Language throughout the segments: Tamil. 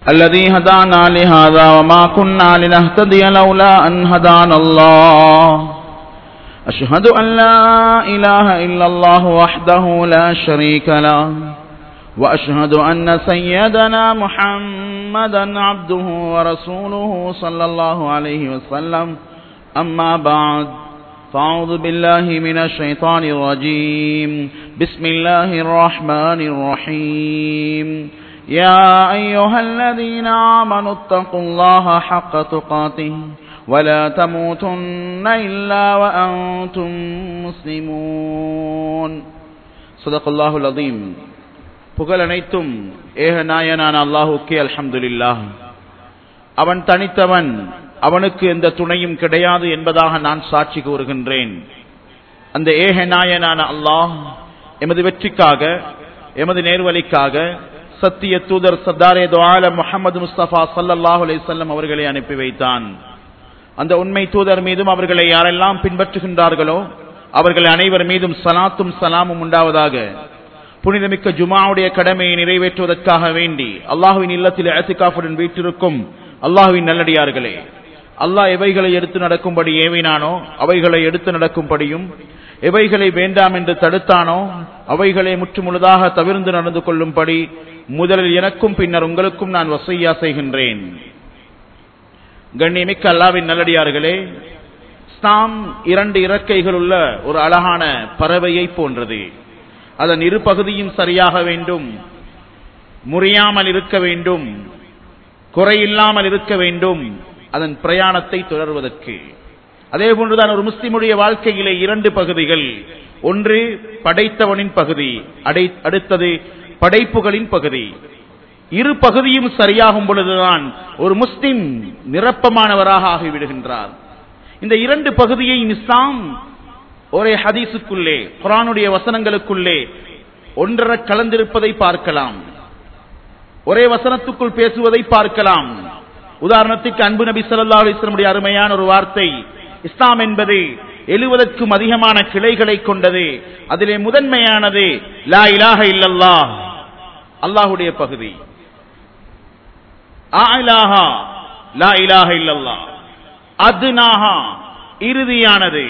الذي هدانا لهذا وما كنا لنهتدي لولا أن هدانا الله أشهد أن لا إله إلا الله وحده لا شريك له وأشهد أن سيدنا محمدا عبده ورسوله صلى الله عليه وسلم أما بعد فأعوذ بالله من الشيطان الرجيم بسم الله الرحمن الرحيم يا أيها الذين آمنوا اتقوا الله حق تقاته ولا تموتن إلا وأنتم مسلمون صدق الله العظيم புகழ் அனைத்தும் ஏக நாயனான அல்லாஹுக்கே அல்ஹம்துலில்லாஹ் அவன் தனித்தவன் அவனுக்கு எந்த துணையும் கிடையாது என்பதாக நான் சாட்சி கூறுகின்றேன் அந்த ஏக நாயனான அல்லாஹ் எமது வெற்றிக்காக எமது நேர்வழிக்காக சத்திய தூதர் சர்தாரே துவால முகமது முஸ்தபா சல்லல்லாஹு அலைஹிஸ்ஸல்லம் அவர்களை அனுப்பி வைத்தான் அந்த உண்மை தூதர் மீதும் அவர்களை யாரெல்லாம் பின்பற்றுகின்றார்களோ அவர்கள் அனைவர் மீதும் சலாத்தும் சலாமும் உண்டாவதாக புனிதமிக்க ஜுமாவுடைய கடமையை நிறைவேற்றுவதற்காக வேண்டி அல்லாஹுவின் இல்லத்தில் அசிகாஃபுடன் வீட்டிருக்கும் அல்லாஹுவின் நல்லடியார்களே அல்லாஹ் எவைகளை எடுத்து நடக்கும்படி ஏவினானோ அவைகளை எடுத்து நடக்கும்படியும் எவைகளை வேண்டாம் என்று தடுத்தானோ அவைகளை முற்றுமுழுதாக தவிர்ந்து நடந்து கொள்ளும்படி முதலில் எனக்கும் பின்னர் உங்களுக்கும் நான் வசையா செய்கின்றேன் கண்ணியமிக்க அல்லாவின் நல்லடியார்களே ஸ்தாம் இரண்டு இறக்கைகள் உள்ள ஒரு அழகான பறவையை போன்றது அதன் இரு பகுதியும் சரியாக வேண்டும் முறியாமல் இருக்க வேண்டும் குறையில்லாமல் இருக்க வேண்டும் அதன் பிரயாணத்தை தொடர்வதற்கு அதே போன்றுதான் ஒரு முஸ்லிமுடைய வாழ்க்கையிலே இரண்டு பகுதிகள் ஒன்று படைத்தவனின் பகுதி அடுத்தது படைப்புகளின் பகுதி இரு பகுதியும் சரியாகும் பொழுதுதான் ஒரு முஸ்லிம் நிரப்பமானவராக ஆகிவிடுகின்றார் இந்த இரண்டு பகுதியை இஸ்லாம் ஒரே ஹதீஸுக்குள்ளே குரானுடைய வசனங்களுக்குள்ளே ஒன்றரை கலந்திருப்பதை பார்க்கலாம் ஒரே வசனத்துக்குள் பேசுவதை பார்க்கலாம் உதாரணத்துக்கு அன்பு நபி சொல்லா அலிஸ்லமுடைய அருமையான ஒரு வார்த்தை இஸ்லாம் என்பது எழுவதற்கும் அதிகமான கிளைகளை கொண்டது அதிலே முதன்மையானது லா இலாக இல்லல்லா அல்லாஹுடைய பகுதி ஆயிலாஹா லா இலாக இல்லல்லா அதுனாஹா இறுதியானது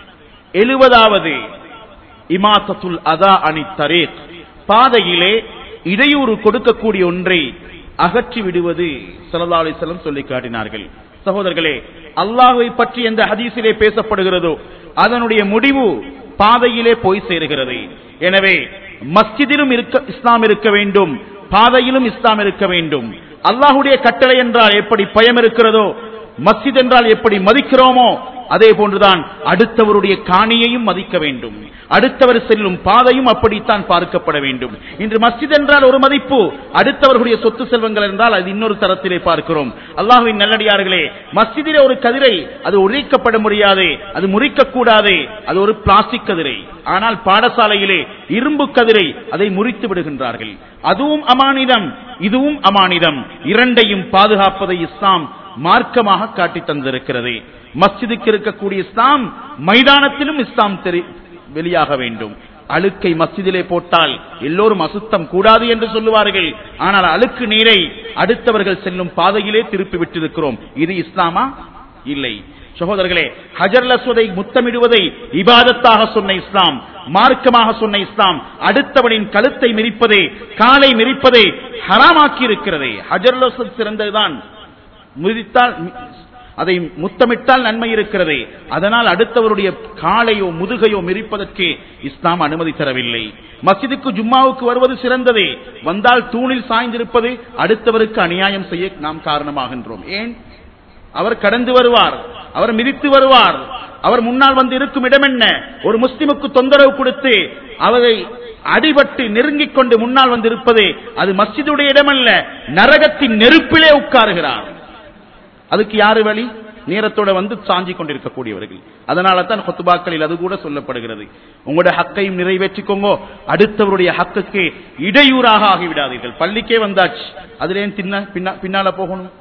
எழுவதாவது இமாசத்துல் அதா அணி தரேக் பாதையிலே இடையூறு கொடுக்கக்கூடிய ஒன்றை அகற்றி விடுவது சல்லா அலிஸ்லம் சொல்லி காட்டினார்கள் சகோதரர்களே அல்லாஹை பற்றி எந்த ஹதீஸிலே பேசப்படுகிறதோ அதனுடைய முடிவு பாதையிலே போய் சேருகிறது எனவே மஸ்ஜிதிலும் இருக்க இஸ்லாம் இருக்க வேண்டும் பாதையிலும் இஸ்லாம் இருக்க வேண்டும் அல்லாஹுடைய கட்டளை என்றால் எப்படி பயம் இருக்கிறதோ மஸ்ஜித் என்றால் எப்படி மதிக்கிறோமோ அதே போன்றுதான் அடுத்தவருடைய காணியையும் மதிக்க வேண்டும் அடுத்தவர் செல்லும் பாதையும் அப்படித்தான் பார்க்கப்பட வேண்டும் இன்று மஸ்ஜித் என்றால் ஒரு மதிப்பு அடுத்தவர்களுடைய சொத்து செல்வங்கள் என்றால் அது இன்னொரு தரத்திலே பார்க்கிறோம் அல்லாஹுவின் நல்லடியார்களே மஸ்ஜிதிலே ஒரு கதிரை அது உழைக்கப்பட முடியாது அது முறிக்க கூடாது அது ஒரு பிளாஸ்டிக் கதிரை ஆனால் பாடசாலையிலே இரும்பு கதிரை அதை முறித்து விடுகின்றார்கள் அதுவும் அமானிதம் இதுவும் அமானிதம் இரண்டையும் பாதுகாப்பதை இஸ்லாம் மார்க்கமாக காட்டி தந்திருக்கிறது மஸ்ஜிதுக்கு இருக்கக்கூடிய இஸ்லாம் மைதானத்திலும் இஸ்லாம் வெளியாக வேண்டும் அழுக்கை மஸ்ஜிதிலே போட்டால் எல்லோரும் அசுத்தம் கூடாது என்று சொல்லுவார்கள் ஆனால் அழுக்கு நீரை அடுத்தவர்கள் செல்லும் பாதையிலே திருப்பி விட்டிருக்கிறோம் இது இஸ்லாமா இல்லை சகோதரர்களே ஹஜர் லஸ்வதை முத்தமிடுவதை இபாதத்தாக சொன்ன இஸ்லாம் மார்க்கமாக சொன்ன இஸ்லாம் அடுத்தவனின் கழுத்தை மிரிப்பதே காலை மிரிப்பதை ஹராமாக்கி இருக்கிறது ஹஜர் லஸ்வத் சிறந்ததுதான் முதித்தால் அதை முத்தமிட்டால் நன்மை இருக்கிறது அதனால் அடுத்தவருடைய காலையோ முதுகையோ மிரிப்பதற்கு இஸ்லாம் அனுமதி தரவில்லை மசிதுக்கு ஜும்மாவுக்கு வருவது சிறந்ததே வந்தால் தூணில் சாய்ந்திருப்பது அடுத்தவருக்கு அநியாயம் செய்ய நாம் காரணமாகின்றோம் ஏன் அவர் கடந்து வருவார் அவர் மிதித்து வருவார் அவர் முன்னால் வந்து இருக்கும் இடம் என்ன ஒரு முஸ்லிமுக்கு தொந்தரவு கொடுத்து அவரை அடிபட்டு நெருங்கிக் கொண்டு முன்னால் வந்து இருப்பது அது மஸ்ஜிதுடைய இடமல்ல நரகத்தின் நெருப்பிலே உட்காருகிறார் அதுக்கு யாரு வழி நேரத்தோட வந்து சாஞ்சி கொண்டிருக்கக்கூடியவர்கள் அதனால தான் கொத்துபாக்களில் அது கூட சொல்லப்படுகிறது உங்களுடைய ஹக்கையும் நிறைவேற்றிக்கோங்க அடுத்தவருடைய ஹக்குக்கு இடையூறாக ஆகிவிடாதீர்கள் பள்ளிக்கே வந்தாச்சு அதுல தின்ன பின்னால போகணும்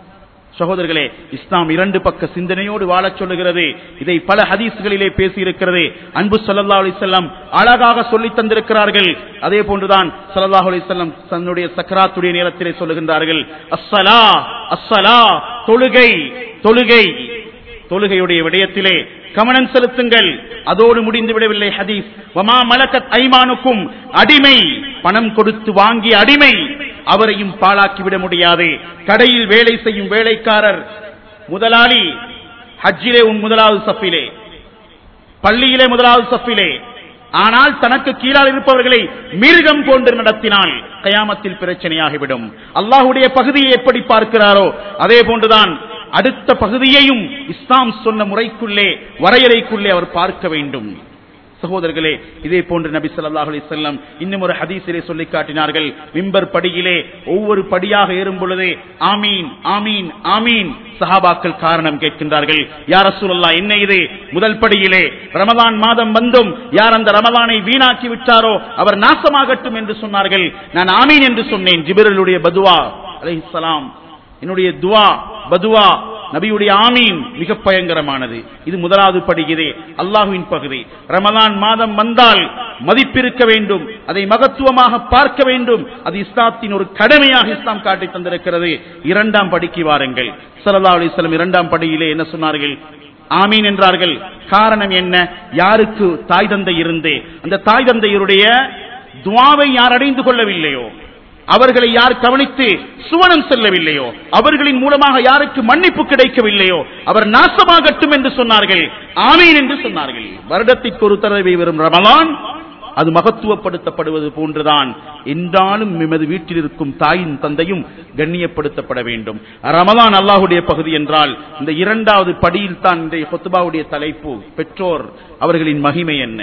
சகோதரர்களே இஸ்லாம் இரண்டு பக்க சிந்தனையோடு வாழச் சொல்லுகிறது இதை பல ஹதீஸ்களிலே பேசியிருக்கிறது அன்பு சல்லா அலிசல்லாம் அழகாக சொல்லித் தந்திருக்கிறார்கள் அதே போன்றுதான் சல்லல்லாஹு அலிசல்லாம் தன்னுடைய சக்கராத்துடைய நேரத்திலே சொல்லுகின்றார்கள் அஸ்ஸலா அஸ்ஸலா தொழுகை தொழுகை தொழுகையுடைய விடயத்திலே கவனம் செலுத்துங்கள் அதோடு முடிந்து விடவில்லை ஹதீஸ் வமா மலக்கத் ஐமானுக்கும் அடிமை பணம் கொடுத்து வாங்கிய அடிமை அவரையும் பாழாக்கி விட முடியாது கடையில் வேலை செய்யும் வேலைக்காரர் முதலாளி ஹஜ்ஜிலே உன் முதலாவது சஃபிலே பள்ளியிலே முதலாவது சஃபிலே ஆனால் தனக்கு கீழால் இருப்பவர்களை மிருகம் போன்று நடத்தினால் கயாமத்தில் பிரச்சனையாகிவிடும் அல்லாஹுடைய பகுதியை எப்படி பார்க்கிறாரோ அதே போன்றுதான் அடுத்த பகுதியையும் இஸ்லாம் சொன்ன முறைக்குள்ளே வரையறைக்குள்ளே அவர் பார்க்க வேண்டும் சகோதரர்களே இதே போன்று நபி ஸல்லல்லாஹு அலைஹி வஸல்லம் இன்னும் ஒரு ஹதீஸிலே சொல்லி காட்டினார்கள் மிம்பர் படியிலே ஒவ்வொரு படியாக ஏறும் பொழுதே ஆமீன் ஆமீன் ஆமீன் சஹாபாக்கள் காரணம் கேட்கின்றார்கள் யார் ரசூலுல்லாஹ் என்ன இது முதல் படியிலே ரமலான் மாதம் வந்தும் யார் அந்த ரமலானை வீணாக்கி விட்டாரோ அவர் நாசமாகட்டும் என்று சொன்னார்கள் நான் ஆமீன் என்று சொன்னேன் ஜிப்ரீலுடைய பதுவா அலைஹிஸ்ஸலாம் என்னுடைய துவா பதுவா நபியுடைய ஆமீன் மிக பயங்கரமானது இது முதலாவது படுகிறே அல்லாஹுவின் பகுதி ரமலான் மாதம் வந்தால் மதிப்பிருக்க வேண்டும் அதை மகத்துவமாக பார்க்க வேண்டும் அது இஸ்லாத்தின் ஒரு கடமையாக இஸ்லாம் காட்டி தந்திருக்கிறது இரண்டாம் படிக்கு வாருங்கள் சல்லா அலிஸ்லாம் இரண்டாம் படியிலே என்ன சொன்னார்கள் ஆமீன் என்றார்கள் காரணம் என்ன யாருக்கு தாய் தந்தை இருந்தே அந்த தாய் தந்தையருடைய துவாவை யார் அடைந்து கொள்ளவில்லையோ அவர்களை யார் கவனித்து சுவனம் செல்லவில்லையோ அவர்களின் மூலமாக யாருக்கு மன்னிப்பு கிடைக்கவில்லையோ அவர் நாசமாகட்டும் என்று சொன்னார்கள் ஆமீன் என்று சொன்னார்கள் வருடத்திற்கு ஒரு தடவை வரும் ரமலான் அது மகத்துவப்படுத்தப்படுவது போன்றுதான் என்றாலும் எமது வீட்டில் இருக்கும் தாயின் தந்தையும் கண்ணியப்படுத்தப்பட வேண்டும் ரமலான் அல்லாஹுடைய பகுதி என்றால் இந்த இரண்டாவது படியில் தான் இந்த கொத்துபாவுடைய தலைப்பு பெற்றோர் அவர்களின் மகிமை என்ன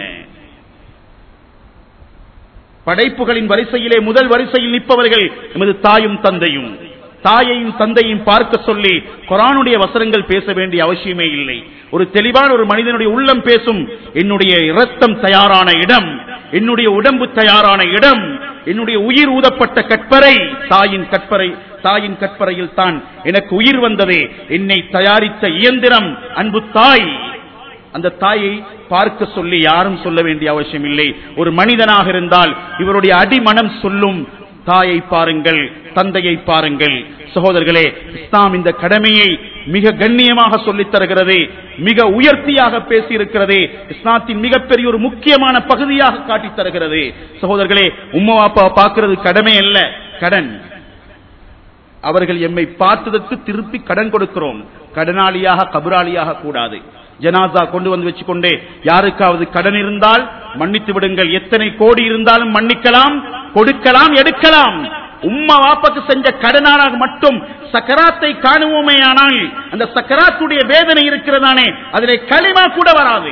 படைப்புகளின் வரிசையிலே முதல் வரிசையில் நிற்பவர்கள் எமது தாயும் தந்தையும் தாயையும் தந்தையும் பார்க்க சொல்லி குரானுடைய வசனங்கள் பேச வேண்டிய அவசியமே இல்லை ஒரு தெளிவான ஒரு மனிதனுடைய உள்ளம் பேசும் என்னுடைய இரத்தம் தயாரான இடம் என்னுடைய உடம்பு தயாரான இடம் என்னுடைய உயிர் ஊதப்பட்ட கற்பரை தாயின் கற்பரை தாயின் கற்பரையில் தான் எனக்கு உயிர் வந்ததே என்னை தயாரித்த இயந்திரம் அன்பு தாய் அந்த தாயை பார்க்க சொல்லி யாரும் சொல்ல வேண்டிய அவசியம் இல்லை ஒரு மனிதனாக இருந்தால் இவருடைய அடிமனம் சொல்லும் தாயை பாருங்கள் தந்தையை பாருங்கள் சகோதரர்களே இஸ்லாம் இந்த கடமையை மிக கண்ணியமாக சொல்லித் தருகிறது மிக உயர்த்தியாக பேசியிருக்கிறது இஸ்லாத்தின் மிகப்பெரிய ஒரு முக்கியமான பகுதியாக காட்டித் தருகிறது சகோதரர்களே உம்மா அப்பா பார்க்கிறது கடமை அல்ல கடன் அவர்கள் எம்மை பார்த்ததற்கு திருப்பி கடன் கொடுக்கிறோம் கடனாளியாக கபுராளியாக கூடாது ஜனாசா கொண்டு வந்து வச்சுக்கொண்டே யாருக்காவது கடன் இருந்தால் மன்னித்து விடுங்கள் எத்தனை கோடி இருந்தாலும் மன்னிக்கலாம் கொடுக்கலாம் எடுக்கலாம் உம்மா வாப்பக்கு செஞ்ச கடனாளாக மட்டும் சக்கராத்தை காணுவோமே ஆனால் அந்த சக்கராத்துடைய வேதனை இருக்கிறதானே அதிலே களிமா கூட வராது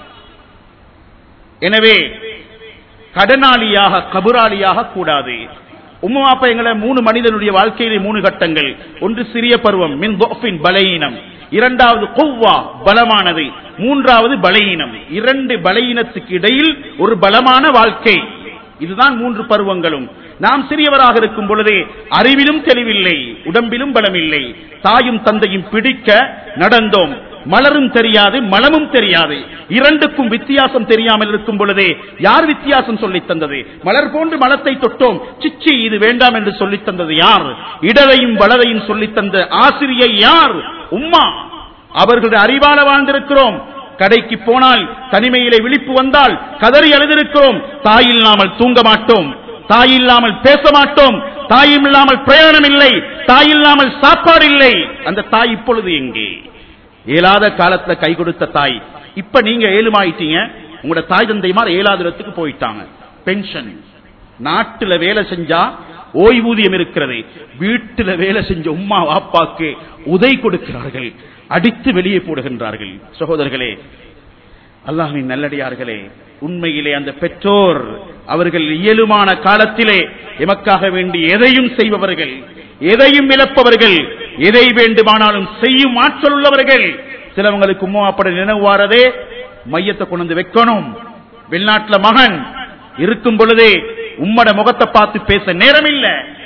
எனவே கடனாளியாக கபுராளியாக கூடாது உம்மாப்பா எங்களை மூணு மனிதனுடைய வாழ்க்கையிலே மூணு கட்டங்கள் ஒன்று சிறிய பருவம் மின் தொஃபின் பலகீனம் இரண்டாவது கொவ்வா பலமானது மூன்றாவது பலகீனம் இரண்டு பலகீனத்துக்கு இடையில் ஒரு பலமான வாழ்க்கை இதுதான் மூன்று பருவங்களும் நாம் சிறியவராக இருக்கும் பொழுதே அறிவிலும் தெளிவில்லை உடம்பிலும் பலமில்லை தாயும் தந்தையும் பிடிக்க நடந்தோம் மலரும் தெரியாது மலமும் தெரியாது இரண்டுக்கும் வித்தியாசம் தெரியாமல் இருக்கும் பொழுதே யார் வித்தியாசம் சொல்லித் தந்தது மலர் போன்று மலத்தை தொட்டோம் சிச்சி இது வேண்டாம் என்று சொல்லித் தந்தது யார் இடதையும் வலதையும் சொல்லித் தந்த ஆசிரியை யார் உம்மா அவர்களுடைய அறிவால வாழ்ந்திருக்கிறோம் கடைக்கு போனால் தனிமையிலே விழிப்பு வந்தால் கதறி எழுதிருக்கிறோம் தாய் இல்லாமல் தூங்க மாட்டோம் தாய் இல்லாமல் பேச மாட்டோம் தாய் இல்லாமல் பிரயாணம் இல்லை தாய் இல்லாமல் சாப்பாடு இல்லை அந்த தாய் இப்பொழுது எங்கே இயலாத காலத்துல கை கொடுத்த தாய் இப்ப நீங்க ஏழுமாயிட்டீங்க உங்களோட தாய் தந்தைமார் ஏழாவது இடத்துக்கு போயிட்டாங்க பென்ஷன் நாட்டுல வேலை செஞ்சா ஓய்வூதியம் இருக்கிறது வீட்டுல வேலை செஞ்ச உம்மா வாப்பாக்கு உதை கொடுக்கிறார்கள் அடித்து வெளியே போடுகின்றார்கள் சகோதரர்களே அல்லாஹின் நல்லடியார்களே உண்மையிலே அந்த பெற்றோர் அவர்கள் இயலுமான காலத்திலே எமக்காக வேண்டி எதையும் செய்பவர்கள் எதையும் இழப்பவர்கள் எதை வேண்டுமானாலும் செய்யும் ஆற்றல் உள்ளவர்கள் சிலவங்களுக்கு உம்மாப்பட நினைவு வாரதே மையத்தை கொண்டு வந்து வைக்கணும் வெளிநாட்டுல மகன் இருக்கும் பொழுதே உம்மட முகத்தை பார்த்து பேச நேரம் இல்ல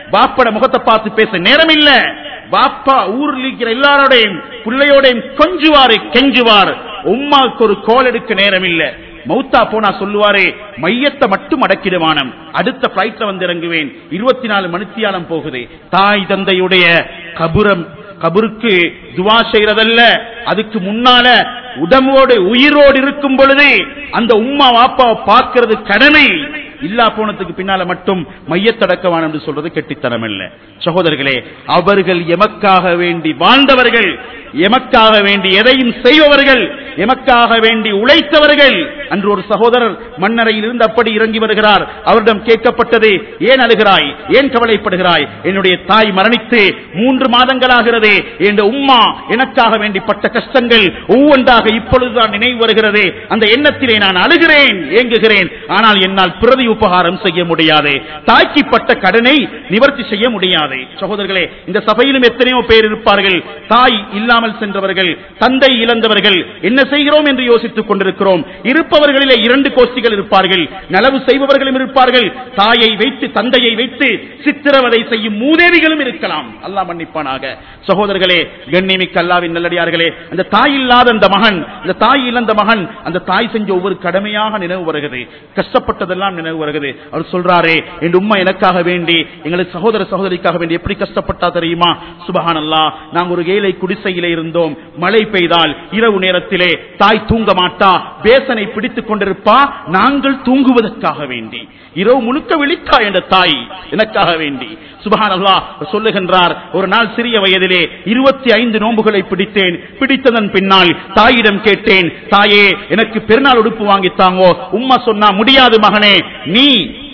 பாப்பட முகத்தை பார்த்து பேச நேரம் இல்ல பாப்பா ஊரில் இருக்கிற எல்லாரோடையும் பிள்ளையோடையும் கொஞ்சுவாரு கெஞ்சுவார் உம்மாவுக்கு ஒரு கோல் எடுக்க நேரம் இல்ல மௌத்தா போனா சொல்லுவாரே மையத்தை மட்டும் அடக்கிடுவானம் அடுத்த பிளைட்ல வந்து இறங்குவேன் இருபத்தி நாலு மணித்தியாலம் போகுது தாய் தந்தையுடைய கபுரம் கபருக்கு துவா செய்யறதல்ல அதுக்கு முன்னால உடம்போடு உயிரோடு இருக்கும் பொழுது அந்த உம்மா வாப்பாவை பார்க்கிறது கடமை இல்லா போனதுக்கு பின்னால மட்டும் மையத்தடக்கவான் என்று சொல்றது கெட்டித்தனம் இல்ல சகோதரர்களே அவர்கள் எமக்காக வேண்டி வாழ்ந்தவர்கள் எமக்காக வேண்டி எதையும் செய்பவர்கள் எமக்காக வேண்டி உழைத்தவர்கள் அன்று ஒரு சகோதரர் மன்னரையில் இருந்து அப்படி இறங்கி வருகிறார் அவரிடம் கேட்கப்பட்டது ஏன் அழுகிறாய் ஏன் கவலைப்படுகிறாய் என்னுடைய தாய் மரணித்து மூன்று மாதங்களாகிறது என்ற உம்மா எனக்காக வேண்டி பட்ட கஷ்டங்கள் ஒவ்வொன்றாக இப்பொழுதுதான் நினைவு வருகிறது அந்த எண்ணத்திலே நான் அழுகிறேன் ஏங்குகிறேன் ஆனால் என்னால் பிரதி உபகாரம் செய்ய முடியாது தாய்க்கு பட்ட கடனை நிவர்த்தி செய்ய முடியாது சகோதரர்களே இந்த சபையிலும் எத்தனையோ பேர் இருப்பார்கள் தாய் இல்லாமல் சென்றவர்கள் தந்தை இழந்தவர்கள் என்ன செய்கிறோம் என்று யோசித்துக் கொண்டிருக்கிறோம் இருப்பவர்களிலே இரண்டு கோஷ்டிகள் இருப்பார்கள் நலவு செய்பவர்களும் இருப்பார்கள் தாயை வைத்து தந்தையை வைத்து சித்திரவதை செய்யும் மூதேவிகளும் இருக்கலாம் அல்லாஹ் மன்னிப்பானாக சகோதரர்களே கண்ணிமிக்க அல்லாவின் நல்லடியார்களே அந்த தாய் இல்லாத அந்த மகன் அந்த தாய் இழந்த மகன் அந்த தாய் செஞ்ச ஒவ்வொரு கடமையாக நினைவு வருகிறது கஷ்டப்பட்டதெல்லாம் நினைவு வருகிறது அவர் சொல்றாரே என் உம்மா எனக்காக வேண்டி எங்களுக்கு சகோதர சகோதரிக்காக வேண்டி எப்படி கஷ்டப்பட்டா தெரியுமா சுபஹான் அல்லா நாங்க ஒரு ஏழை குடிசையிலே இருந்தோம் மழை பெய்தால் இரவு நேரத்திலே தாய் தூங்க மாட்டா பேசனை பிடித்துக் கொண்டிருப்பா நாங்கள் தூங்குவதற்காக வேண்டி இரவு முழுக்க விழித்தா என்ற தாய் எனக்காக வேண்டி சுபஹான் அல்லா சொல்லுகின்றார் ஒரு நாள் சிறிய வயதிலே இருபத்தி ஐந்து நோன்புகளை பிடித்தேன் பிடித்ததன் பின்னால் தாயிடம் கேட்டேன் தாயே எனக்கு பெருநாள் உடுப்பு வாங்கித்தாங்கோ உம்மா சொன்னா முடியாது மகனே நீ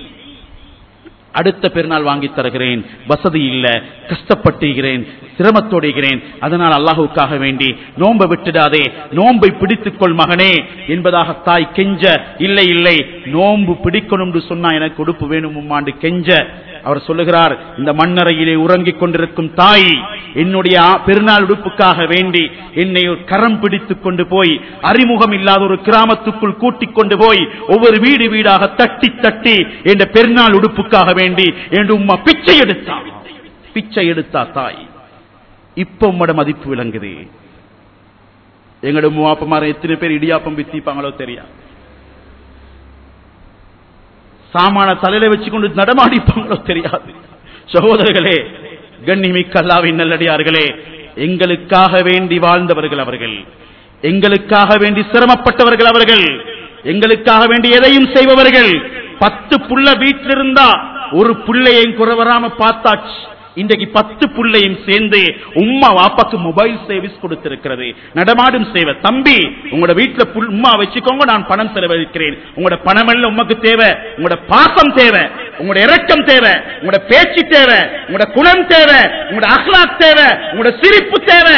அடுத்த பெருநாள் வாங்கி தருகிறேன் வசதி இல்ல கஷ்டப்பட்டுகிறேன் சிரமத்தோடுகிறேன் அதனால் அல்லாஹுக்காக வேண்டி நோன்பை விட்டுடாதே நோன்பை பிடித்துக்கொள் மகனே என்பதாக தாய் கெஞ்ச இல்லை இல்லை நோன்பு பிடிக்கணும் என்று சொன்னா எனக்கு உடுப்பு வேணும் உம்மாண்டு கெஞ்ச அவர் சொல்லுகிறார் இந்த மண்ணறையிலே உறங்கிக் கொண்டிருக்கும் தாய் என்னுடைய ஆ- பெருநாள் உடுப்புக்காக வேண்டி என்னை ஒரு கரம் பிடித்துக் கொண்டு போய் அறிமுகம் இல்லாத ஒரு கிராமத்துக்குள் கூட்டிக் கொண்டு போய் ஒவ்வொரு வீடு வீடாக தட்டி தட்டி என்ற பெருநாள் உடுப்புக்காக வேண்டி என்று உம்மா பிச்சை எடுத்தார் பிச்சை எடுத்தா தாய் இப்ப உம்மோட மதிப்பு விளங்குது எங்களோட மூவாப்பமார எத்தனை பேர் இடியாப்பம் வித்திப்பாங்களோ தெரியாது சாமான தலையில வச்சுக்கொண்டு நடமாடிப்பாங்களோ தெரியாது சகோதரர்களே கண்ணிமிக்க அல்லாவின் நல்லடியார்களே எங்களுக்காக வேண்டி வாழ்ந்தவர்கள் அவர்கள் எங்களுக்காக வேண்டி சிரமப்பட்டவர்கள் அவர்கள் எங்களுக்காக வேண்டி எதையும் செய்பவர்கள் பத்து புள்ள வீட்டில் இருந்தா ஒரு புள்ளையும் குறை வராம பார்த்தாச்சு இன்றைக்கு பத்து புள்ளையும் சேர்ந்து உம்மா வாப்பாக்கு மொபைல் சர்வீஸ் கொடுத்திருக்கிறது நடமாடும் சேவை தம்பி உங்களோட வீட்டுல புல் உம்மா வச்சுக்கோங்க நான் பணம் செலவழிக்கிறேன் உங்களோட பணம் எல்லாம் உமக்கு தேவை உங்களோட பாசம் தேவை உங்களோட இரக்கம் தேவை உங்களோட பேச்சு தேவை உங்களோட குணம் தேவை உங்களோட அஹ்லாக் தேவை உங்களோட சிரிப்பு தேவை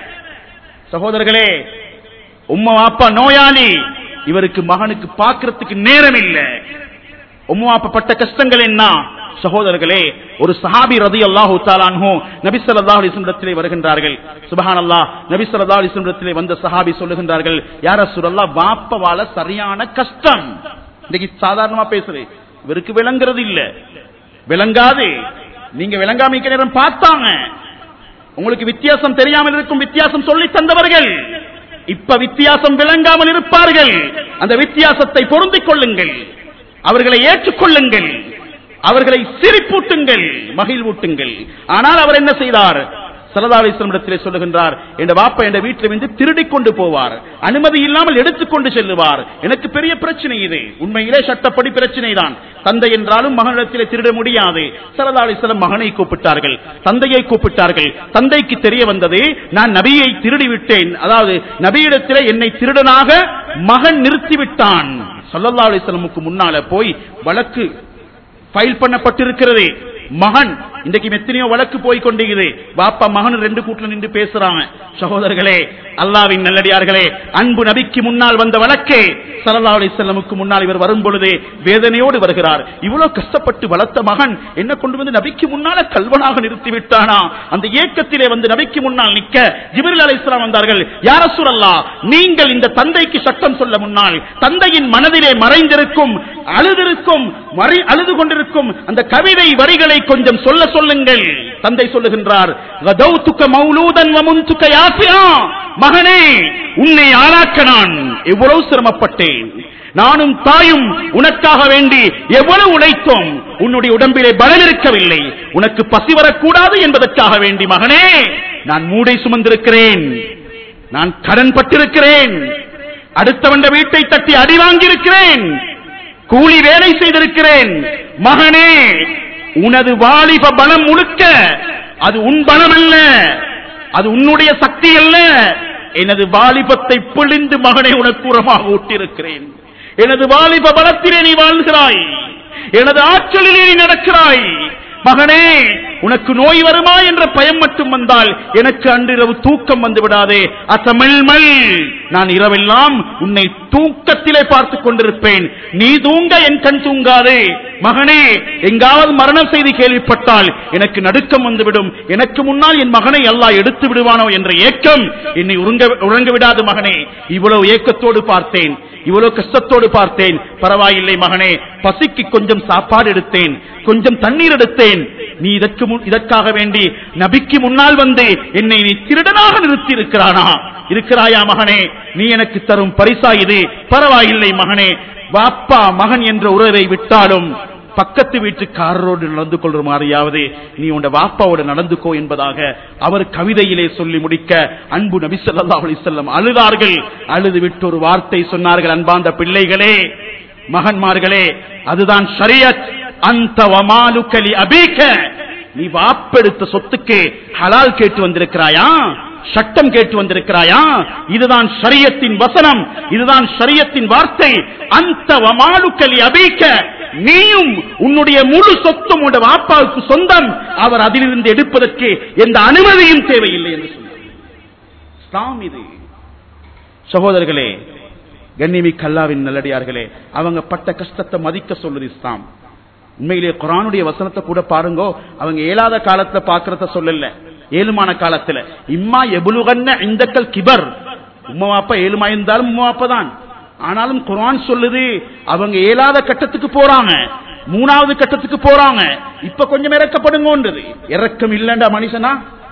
சகோதரர்களே உம்மா வாப்பா நோயாளி இவருக்கு மகனுக்கு பார்க்கறதுக்கு நேரம் இல்லை உம்மா வாப்பா பட்ட கஷ்டங்கள் என்ன சகோதரர்களே ஒரு சஹாபி ரதி அல்லாஹு தாலான்ஹோ நபி ஸல்லல்லாஹு அலைஹி வஸல்லத்திலே வருகின்றார்கள் சுபஹானல்லாஹ் நபி ஸல்லல்லாஹு அலைஹி வஸல்லத்திலே வந்த சஹாபி சொல்லுகின்றார்கள் யா ரசூலல்லாஹ் வாப்பவால சரியான கஷ்டம் இன்னைக்கு சாதாரணமா பேசுறேன் இவருக்கு விளங்குறது இல்ல விளங்காது நீங்க விளங்காமிக்க நேரம் பார்த்தாங்க உங்களுக்கு வித்தியாசம் தெரியாமல் இருக்கும் வித்தியாசம் சொல்லி தந்தவர்கள் இப்ப வித்தியாசம் விளங்காமல் இருப்பார்கள் அந்த வித்தியாசத்தை பொருந்திக் கொள்ளுங்கள் அவர்களை ஏற்றுக்கொள்ளுங்கள் அவர்களை சிரிப்பூட்டுங்கள் மகிழ்வூட்டுங்கள் ஆனால் அவர் என்ன செய்தார் சரதாலிசமிடத்திலே சொல்லுகின்றார் என் வாப்பா என் வீட்டில் வந்து திருடிக் கொண்டு போவார் அனுமதி இல்லாமல் எடுத்துக்கொண்டு செல்லுவார் எனக்கு பெரிய பிரச்சனை இது உண்மையிலே சட்டப்படி பிரச்சனை தான் தந்தை என்றாலும் மகனிடத்திலே திருட முடியாது சரதாலிசலம் மகனை கூப்பிட்டார்கள் தந்தையை கூப்பிட்டார்கள் தந்தைக்கு தெரிய வந்தது நான் நபியை திருடி விட்டேன் அதாவது நபியிடத்திலே என்னை திருடனாக மகன் நிறுத்திவிட்டான் சல்லல்லா அலிஸ்லமுக்கு முன்னால போய் வழக்கு ஃபைல் பண்ணப்பட்டிருக்கிறது மகன் இன்றைக்கு எத்தனையோ வழக்கு போய் கொண்டிருக்குது பாப்பா மகன் ரெண்டு கூட்டில் நின்று பேசுறாங்க சகோதரர்களே அல்லாவின் நல்லடியார்களே அன்பு நபிக்கு முன்னால் வந்த வழக்கே சல்லா அலிசல்லமுக்கு முன்னால் இவர் வரும் பொழுதே வேதனையோடு வருகிறார் இவ்வளவு கஷ்டப்பட்டு வளர்த்த மகன் என்ன கொண்டு வந்து நபிக்கு முன்னால கல்வனாக நிறுத்தி விட்டானா அந்த ஏக்கத்திலே வந்து நபிக்கு முன்னால் நிற்க ஜிபிரில் அலை இஸ்லாம் வந்தார்கள் யார சுரல்லா நீங்கள் இந்த தந்தைக்கு சட்டம் சொல்ல முன்னால் தந்தையின் மனதிலே மறைந்திருக்கும் அழுதிருக்கும் மறை அழுது கொண்டிருக்கும் அந்த கவிதை வரிகளை கவலைகளை கொஞ்சம் சொல்ல சொல்லுங்கள் தந்தை சொல்லுகின்றார் "கதௌதுக மௌலூதன் வமுன்துக யாசியா." மகனே உன்னை ஆளாக்க நான் எவ்வளவு சிரமப்பட்டேன் நானும் தாயும் உனக்காக வேண்டி எவ்வளவு உழைத்தோம் உன்னுடைய உடம்பிலே பலம் இருக்கவில்லை உனக்கு பசி வரக்கூடாது என்பதற்காக வேண்டி மகனே நான் மூடை சுமந்திருக்கிறேன் நான் கடன் பட்டிருக்கிறேன் அடுத்தவண்ட வீட்டை தட்டி அடி வாங்கியிருக்கிறேன் கூலி வேலை செய்திருக்கிறேன் மகனே உனது வாலிப பலம் முழுக்க அது உன் பலம் அல்ல அது உன்னுடைய சக்தி அல்ல எனது வாலிபத்தை பிழிந்து மகனை உனக்கு உரமாக ஊட்டியிருக்கிறேன் எனது வாலிப பலத்திலே நீ வாழ்கிறாய் எனது ஆற்றலிலே நீ நடக்கிறாய் மகனே உனக்கு நோய் வருமா என்ற பயம் மட்டும் வந்தால் எனக்கு அன்றிரவு தூக்கம் வந்து விடாதே அசமிழ்மல் நான் இரவெல்லாம் உன்னை தூக்கத்திலே பார்த்துக் கொண்டிருப்பேன் நீ தூங்க என் கண் தூங்காதே மகனே எங்காவது மரணம் செய்தி கேள்விப்பட்டால் எனக்கு நடுக்கம் வந்துவிடும் எனக்கு முன்னால் என் மகனை அல்லாஹ் எடுத்து விடுவானோ என்ற ஏக்கம் என்னை உறங்க உறங்க விடாது மகனே இவ்வளவு ஏக்கத்தோடு பார்த்தேன் இவ்வளவு கஷ்டத்தோடு பார்த்தேன் பரவாயில்லை மகனே பசிக்கு கொஞ்சம் சாப்பாடு எடுத்தேன் கொஞ்சம் தண்ணீர் எடுத்தேன் நீ இதற்கு முன் இதற்காக வேண்டி நபிக்கு முன்னால் வந்து என்னை நீ திருடனாக நிறுத்தி இருக்கிறானா இருக்கிறாயா மகனே நீ எனக்கு தரும் பரிசா இது பரவாயில்லை மகனே வாப்பா மகன் என்ற உறவை விட்டாலும் பக்கத்து வீட்டுக்காரரோடு நடந்து கொள்ற மாதிரியாவது நீ உன் வாப்பாவோடு நடந்துக்கோ என்பதாக அவர் கவிதையிலே சொல்லி முடிக்க அன்பு நபி ஸல்லல்லாஹு அலைஹி வஸல்லம் அழுதார்கள் அழுது விட்டு ஒரு வார்த்தை சொன்னார்கள் அன்பார்ந்த பிள்ளைகளே மகன்மார்களே அதுதான் ஷரியத் அந்த வமாலுக்கலி அபீக்க நீ வாப்பெடுத்த சொத்துக்கு ஹலால் கேட்டு வந்திருக்கிறாயா சட்டம் கேட்டு வந்திருக்கிறாயா இதுதான் ஷரியத்தின் வசனம் இதுதான் ஷரியத்தின் வார்த்தை அந்த வமாலுக்கலி அபீக்க நீயும் உன்னுடைய முழு சொத்தும் உடைய வாப்பாவுக்கு சொந்தம் அவர் அதிலிருந்து எடுப்பதற்கு எந்த அனுமதியும் தேவையில்லை என்று சொன்னார் இஸ்லாம் இது சகோதரர்களே கண்ணிமி கல்லாவின் நல்லடியார்களே அவங்க பட்ட கஷ்டத்தை மதிக்க சொல்லுது இஸ்லாம் உண்மையிலே குரானுடைய வசனத்தை கூட பாருங்கோ அவங்க ஏழாத காலத்துல பாக்குறத சொல்லல ஏழுமான காலத்துல இம்மா எபுலுகன்ன இந்தக்கல் கிபர் உம்மா வாப்பா ஏழுமா இருந்தாலும் உம்மா வாப்பா தான் ஆனாலும் குரான் சொல்லுது அவங்க ஏழாத கட்டத்துக்கு போறாங்க மூணாவது கட்டத்துக்கு போறாங்க இப்ப கொஞ்சம் இறக்கப்படுங்கன்றது இறக்கம் இல்லண்டா மனுஷனா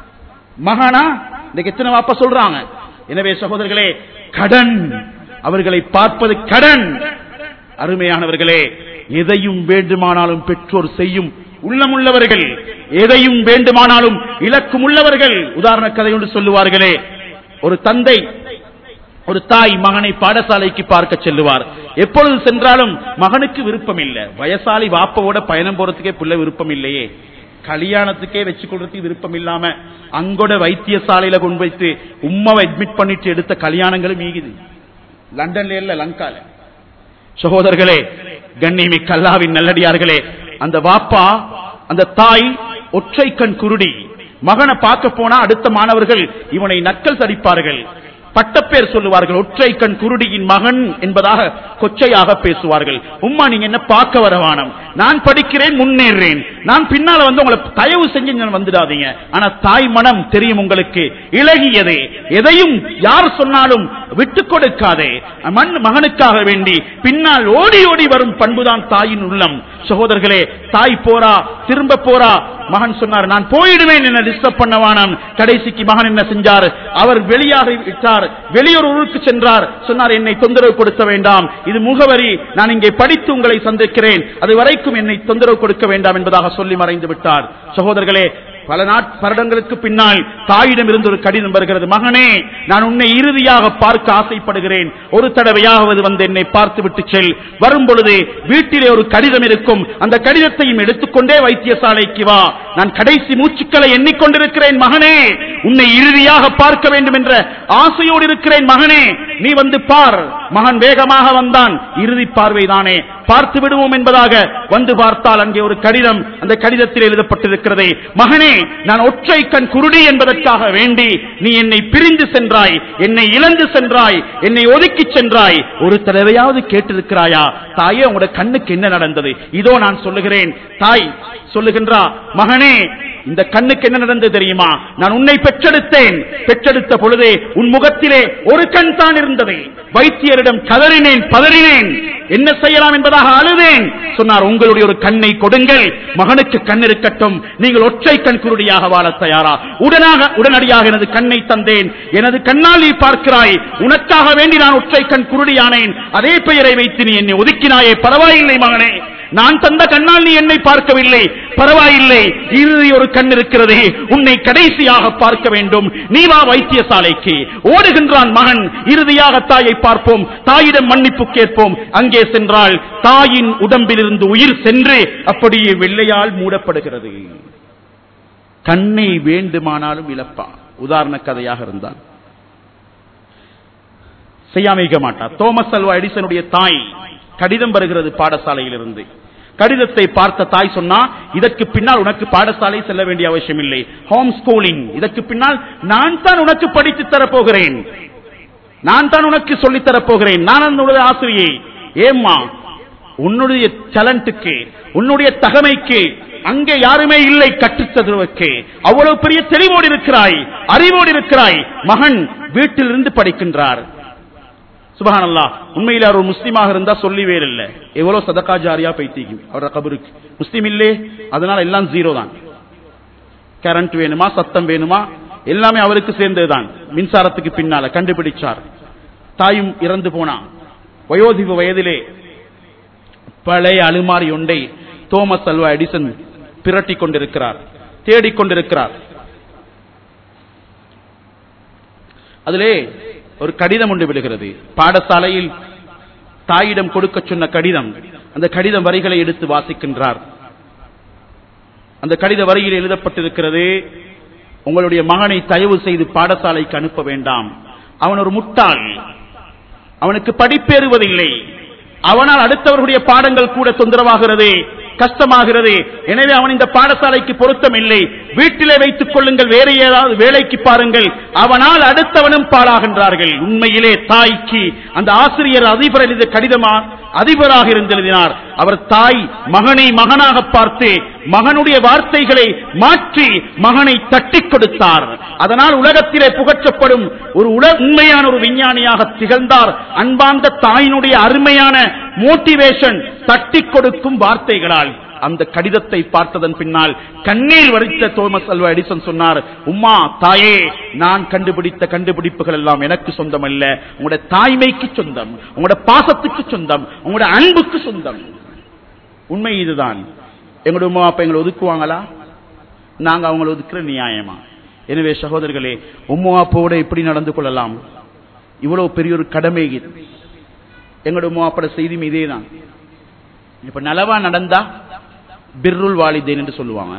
மகானா இன்னைக்கு எத்தனை வாப்பா சொல்றாங்க எனவே சகோதரர்களே கடன் அவர்களை பார்ப்பது கடன் அருமையானவர்களே எதையும் வேண்டுமானாலும் பெற்றோர் செய்யும் உள்ளமுள்ளவர்கள் எதையும் வேண்டுமானாலும் இலக்கும் உள்ளவர்கள் உதாரண கதை ஒன்று சொல்லுவார்களே ஒரு தந்தை ஒரு தாய் மகனை பாடசாலைக்கு பார்க்க செல்லுவார் எப்பொழுது சென்றாலும் மகனுக்கு விருப்பம் இல்லை வயசாலி வாப்பவோட பயணம் போறதுக்கே பிள்ளை விருப்பம் இல்லையே கல்யாணத்துக்கே வச்சு கொள்றதுக்கு விருப்பம் இல்லாம அங்கோட வைத்தியசாலையில கொண்டு வைத்து உம்மாவை அட்மிட் பண்ணிட்டு எடுத்த கல்யாணங்களும் மீகுது லண்டன்ல இல்ல லங்கால சகோதரர்களே கண்ணிமி கல்லாவின் நல்லடியார்களே அந்த வாப்பா அந்த தாய் ஒற்றை கண் குருடி மகனை பார்க்க போனா அடுத்த மாணவர்கள் இவனை நக்கல் தடிப்பார்கள் பட்டப்பேர் சொல்லுவார்கள் ஒற்றை கண் குருடியின் மகன் என்பதாக கொச்சையாக பேசுவார்கள் உம்மா நீங்க என்ன பார்க்க வரவானம் நான் படிக்கிறேன் முன்னேறேன் நான் பின்னால வந்து உங்களை தயவு செஞ்சு நீங்க வந்துடாதீங்க ஆனா தாய் மனம் தெரியும் உங்களுக்கு இலகியதே எதையும் யார் சொன்னாலும் விட்டு கொடுக்காதே மண் மகனுக்காக வேண்டி பின்னால் ஓடி ஓடி வரும் பண்புதான் தாயின் உள்ளம் சகோதரர்களே தாய் போறா திரும்ப போறா மகன் சொன்னார் நான் போயிடுவேன் என்ன டிஸ்டர்ப் பண்ண வேணாம் கடைசிக்கு மகன் என்ன செஞ்சார் அவர் வெளியாக விட்டார் வெளியூர் ஊருக்கு சென்றார் சொன்னார் என்னை தொந்தரவு கொடுக்க வேண்டாம் இது முகவரி நான் இங்கே படித்து உங்களை சந்திக்கிறேன் அது வரைக்கும் என்னை தொந்தரவு கொடுக்க வேண்டாம் என்பதாக சொல்லி மறைந்து விட்டார் சகோதரர்களே பல நாட் வருடங்களுக்கு பின்னால் தாயிடம் இருந்து ஒரு கடிதம் வருகிறது மகனே நான் உன்னை இறுதியாக பார்க்க ஆசைப்படுகிறேன் ஒரு தடவையாவது வந்து என்னை பார்த்து விட்டு செல் வரும் பொழுது வீட்டிலே ஒரு கடிதம் இருக்கும் அந்த கடிதத்தையும் எடுத்துக்கொண்டே வைத்தியசாலைக்கு வா நான் கடைசி மூச்சுக்களை எண்ணிக்கொண்டிருக்கிறேன் மகனே உன்னை இறுதியாக பார்க்க வேண்டும் என்ற ஆசையோடு இருக்கிறேன் மகனே நீ வந்து பார் மகன் வேகமாக வந்தான் இறுதி பார்வைதானே பார்த்து விடுவோம் என்பதாக வந்து பார்த்தால் அங்கே ஒரு கடிதம் அந்த கடிதத்தில் எழுதப்பட்டிருக்கிறதே மகனே நான் ஒற்றை கண் குருடி என்பதற்காக வேண்டி நீ என்னை பிரிந்து சென்றாய் என்னை இழந்து சென்றாய் என்னை ஒதுக்கி சென்றாய் ஒரு தடவையாவது கேட்டிருக்கிறாயா தாயே உங்களோட கண்ணுக்கு என்ன நடந்தது இதோ நான் சொல்லுகிறேன் தாய் சொல்லுகின்றா மகனே இந்த கண்ணுக்கு என்ன நடந்தது தெரியுமா நான் உன்னை பெற்றெடுத்தேன் பெற்றெடுத்த பொழுதே உன் முகத்திலே ஒரு கண் தான் இருந்தது இருந்தது வைத்தியரிடம் கதறினேன் பதறினேன் என்ன செய்யலாம் என்பதாக அழுதேன் சொன்னார் உங்களுடைய ஒரு கண்ணை கொடுங்கள் மகனுக்கு கண் இருக்கட்டும் நீங்கள் ஒற்றை கண் குருடியாக வாழ தயாரா உடனாக உடனடியாக எனது கண்ணை தந்தேன் எனது கண்ணால் நீ பார்க்கிறாய் உனக்காக வேண்டி நான் ஒற்றை கண் குருடியானேன் அதே பெயரை வைத்து நீ என்னை ஒதுக்கினாயே பரவாயில்லை மகனே நான் தந்த கண்ணால் நீ என்னை பார்க்கவில்லை பரவாயில்லை இறுதி ஒரு கண் இருக்கிறதே உன்னை கடைசியாக பார்க்க வேண்டும் நீ வா வைத்தியசாலைக்கு ஓடுகின்றான் மகன் இறுதியாக தாயை பார்ப்போம் தாயிடம் மன்னிப்பு கேட்போம் அங்கே சென்றால் தாயின் உடம்பிலிருந்து உயிர் சென்று அப்படியே வெள்ளையால் மூடப்படுகிறது கண்ணை வேண்டுமானாலும் இழப்பான் உதாரண கதையாக இருந்தால் செய்யாமிக்க மாட்டார் தோமஸ் அல்வா எடிசனுடைய தாய் கடிதம் வருகிறது பாடசாலையிலிருந்து கடிதத்தை பார்த்த தாய் சொன்னா இதற்கு பின்னால் உனக்கு பாடசாலை செல்ல வேண்டிய அவசியம் இல்லை ஹோம் ஸ்கூலிங் இதற்கு பின்னால் நான் தான் உனக்கு படித்து தரப்போகிறேன் நான் தான் உனக்கு சொல்லித் தரப்போகிறேன் நான் என்னுடைய ஆசிரியை ஏம்மா உன்னுடைய டேலண்ட்டுக்கு உன்னுடைய தகமைக்கு அங்கே யாருமே இல்லை கற்றுத்தருவக்கு அவ்வளவு பெரிய தெளிவோடு இருக்கிறாய் அறிவோடு இருக்கிறாய் மகன் வீட்டிலிருந்து படிக்கின்றார் சுபஹானல்லா உண்மையில அவர் ஒரு முஸ்லீமாக இருந்தா சொல்லி வேறு இல்ல எவ்வளவு சதக்கா ஜாரியா பைத்திக்கும் அவரோட கபருக்கு முஸ்லீம் இல்லே அதனால எல்லாம் ஜீரோ தான் கரண்ட் வேணுமா சத்தம் வேணுமா எல்லாமே அவருக்கு சேர்ந்ததுதான் மின்சாரத்துக்கு பின்னால கண்டுபிடிச்சார் தாயும் இறந்து போனா வயோதிப வயதிலே பழைய அலுமாரி ஒன்றை தோமஸ் அல்வா எடிசன் பிரட்டி கொண்டிருக்கிறார் தேடிக் கொண்டிருக்கிறார் அதிலே ஒரு கடிதம் ஒன்று விடுகிறது பாடசாலையில் தாயிடம் கொடுக்க சொன்ன கடிதம் அந்த கடிதம் வரிகளை எடுத்து வாசிக்கின்றார் அந்த கடித வரியில் எழுதப்பட்டிருக்கிறது உங்களுடைய மகனை தயவு செய்து பாடசாலைக்கு அனுப்ப வேண்டாம் அவன் ஒரு முட்டாள் அவனுக்கு படிப்பேறுவதில்லை அவனால் அடுத்தவர்களுடைய பாடங்கள் கூட தொந்தரவாகிறது கஷ்டமாகிறது எனவே அவன் இந்த பாடசாலைக்கு பொருத்தம் இல்லை வீட்டிலே வைத்துக் கொள்ளுங்கள் வேற ஏதாவது வேலைக்கு பாருங்கள் அவனால் அடுத்தவனும் பாழாகின்றார்கள் உண்மையிலே தாய்க்கு அந்த ஆசிரியர் அதிபர் எழுதிய கடிதமா அதிபராக இருந்தெழுதினார் அவர் தாய் மகனை மகனாக பார்த்து மகனுடைய வார்த்தைகளை மாற்றி மகனை தட்டி கொடுத்தார் அதனால் உலகத்திலே புகற்றப்படும் ஒரு உல உண்மையான ஒரு விஞ்ஞானியாக திகழ்ந்தார் அன்பார்ந்த தாயினுடைய அருமையான மோட்டிவேஷன் தட்டி கொடுக்கும் வார்த்தைகளால் அந்த கடிதத்தை பார்த்ததன் பின்னால் கண்ணீர் வடித்த தோமஸ் அல்வா எடிசன் சொன்னார் உம்மா தாயே நான் கண்டுபிடித்த கண்டுபிடிப்புகள் எல்லாம் எனக்கு சொந்தம் அல்ல உங்களோட தாய்மைக்கு சொந்தம் உங்களோட பாசத்துக்கு சொந்தம் உங்களோட அன்புக்கு சொந்தம் உண்மை இதுதான் எங்களோட உமா அப்பா எங்களை ஒதுக்குவாங்களா நாங்க அவங்களை ஒதுக்குற நியாயமா எனவே சகோதரர்களே உம்மா அப்பாவோட எப்படி நடந்து கொள்ளலாம் இவ்வளவு பெரிய ஒரு கடமை இது எங்களோட உமா அப்பட செய்தியும் இதே தான் இப்ப நலவா நடந்தா பிர்ருல் வாலிதேன் என்று சொல்லுவாங்க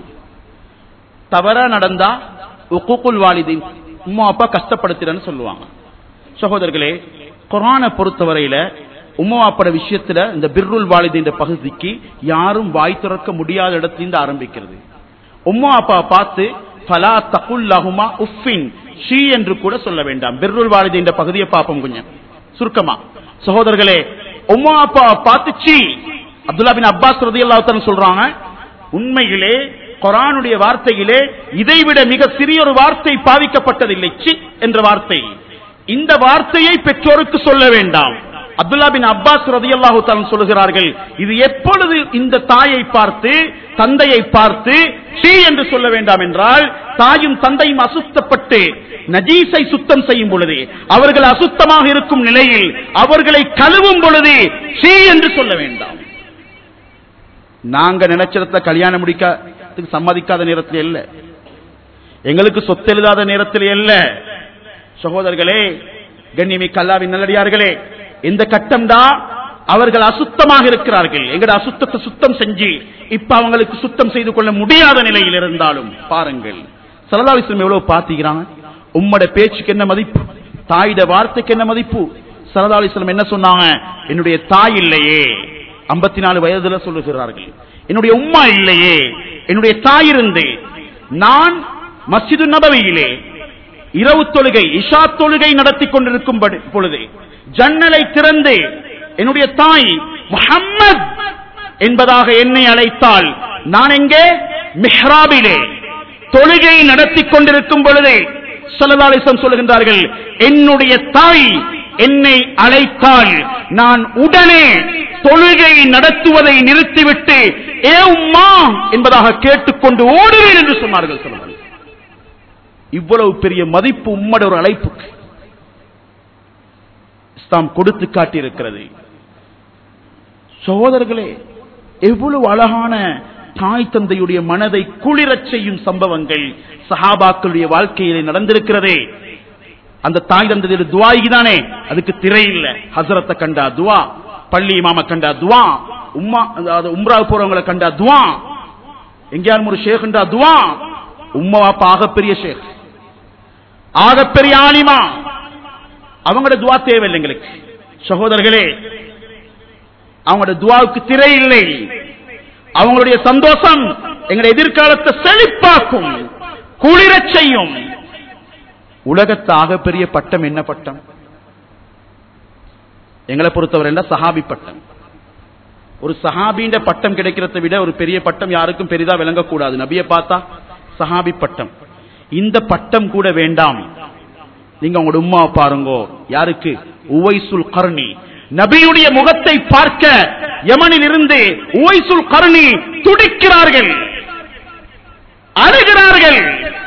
தவறா நடந்தா உக்குக்குல் வாலிதீன் உம்மா அப்பா கஷ்டப்படுத்துறன்னு சொல்லுவாங்க சகோதரர்களே குரானை பொறுத்தவரையில உம்மா அப்பட விஷயத்துல இந்த பிர்ருல் வாலிதீன் பகுதிக்கு யாரும் வாய் திறக்க முடியாத இடத்திலிருந்து ஆரம்பிக்கிறது உம்மா அப்பா பார்த்து ஃபலா தகுல்லஹுமா உஃபின் ஷீ என்று கூட சொல்ல வேண்டாம் பிர்ருல் வாலிதீன் பகுதியை பார்ப்போம் கொஞ்சம் சுருக்கமா சகோதரர்களே உம்மா அப்பா பார்த்து சீ அப்துல்லா பின் அப்பாஸ் ரதி சொல்றாங்க உண்மையிலே குரானுடைய வார்த்தையிலே இதைவிட மிக சிறிய ஒரு வார்த்தை பாவிக்கப்பட்டதில்லை சி என்ற வார்த்தை இந்த வார்த்தையை பெற்றோருக்கு சொல்ல வேண்டாம் அப்துல்லா பின் அப்பாஸ் ரதியல்லாஹு சொல்லுகிறார்கள் இது எப்பொழுது இந்த தாயை பார்த்து தந்தையை பார்த்து ஷீ என்று சொல்ல வேண்டாம் என்றால் தாயும் தந்தையும் அசுத்தப்பட்டு நஜீஸை சுத்தம் செய்யும் பொழுது அவர்கள் அசுத்தமாக இருக்கும் நிலையில் அவர்களை கழுவும் பொழுது ஷீ என்று சொல்ல வேண்டாம் நாங்க நினைச்சிடத்த கல்யாணம் முடிக்கிறதுக்கு சம்மதிக்காத நேரத்தில் இல்ல எங்களுக்கு சொத்து எழுதாத நேரத்தில் இல்ல சகோதரர்களே கண்ணியமிக்க அல்லாவின் நல்லடியார்களே இந்த கட்டம் தான் அவர்கள் அசுத்தமாக இருக்கிறார்கள் எங்கட அசுத்தத்தை சுத்தம் செஞ்சு இப்ப அவங்களுக்கு சுத்தம் செய்து கொள்ள முடியாத நிலையில் இருந்தாலும் பாருங்கள் சரதாவிஸ்லம் எவ்வளவு பாத்தீங்கிறாங்க உம்மோட பேச்சுக்கு என்ன மதிப்பு தாயிட வார்த்தைக்கு என்ன மதிப்பு சரதாவிஸ்லம் என்ன சொன்னாங்க என்னுடைய தாய் இல்லையே ஐம்பத்தி நாலு வயதுல சொல்லுகிறார்கள் என்னுடைய உம்மா இல்லையே என்னுடைய தாய் இருந்து நான் மஸ்ஜிது நபவியிலே இரவு தொழுகை இஷா தொழுகை நடத்தி கொண்டிருக்கும் பொழுது ஜன்னலை திறந்து என்னுடைய தாய் முஹம்மத் என்பதாக என்னை அழைத்தால் நான் எங்கே மிஹ்ராபிலே தொழுகை நடத்தி கொண்டிருக்கும் பொழுதே சல்லதாலிசம் சொல்லுகின்றார்கள் என்னுடைய தாய் என்னை அழைத்தால் நான் உடனே தொழுகை நடத்துவதை நிறுத்திவிட்டு ஏ உம்மா என்பதாக கேட்டுக்கொண்டு ஓடுவேன் என்று சொன்னார்கள் சொல்லுங்கள் இவ்வளவு பெரிய மதிப்பு உம்மட ஒரு அழைப்புக்கு இஸ்லாம் கொடுத்து காட்டியிருக்கிறது சகோதரர்களே எவ்வளவு அழகான தாய் தந்தையுடைய மனதை குளிரச் செய்யும் சம்பவங்கள் சஹாபாக்களுடைய வாழ்க்கையிலே நடந்திருக்கிறதே அந்த தாய் தந்தையுடைய துவாய்க்கு தானே அதுக்கு திரை இல்ல ஹசரத்தை கண்டா துவா பள்ளி இமாம கண்டா துவா உம்மா அதாவது உம்ரா போறவங்களை கண்டா துவா எங்கேயாரும் ஒரு ஷேக்ண்டா துவா உம்மா வாப்பா ஆகப்பெரிய ஷேக் ஆகப்பெரிய ஆலிமா அவங்களோட துவா தேவையில்லை எங்களுக்கு சகோதரர்களே அவங்களோட துவாவுக்கு திரை இல்லை அவங்களுடைய சந்தோஷம் எங்களுடைய எதிர்காலத்தை செழிப்பாக்கும் குளிரச் செய்யும் உலகத்து ஆகப்பெரிய பட்டம் என்ன பட்டம் எங்களை பொறுத்தவரை என்ன சஹாபி பட்டம் ஒரு சஹாபின்ற பட்டம் கிடைக்கிறதை விட ஒரு பெரிய பட்டம் யாருக்கும் பெரிதா விளங்கக்கூடாது நபியை பார்த்தா சஹாபி பட்டம் இந்த பட்டம் கூட வேண்டாம் நீங்க உங்களோட உம்மா பாருங்கோ யாருக்கு உவைசுல் கர்ணி நபியுடைய முகத்தை பார்க்க யமனில் இருந்து உவைசுல் கர்ணி துடிக்கிறார்கள் அழுகிறார்கள்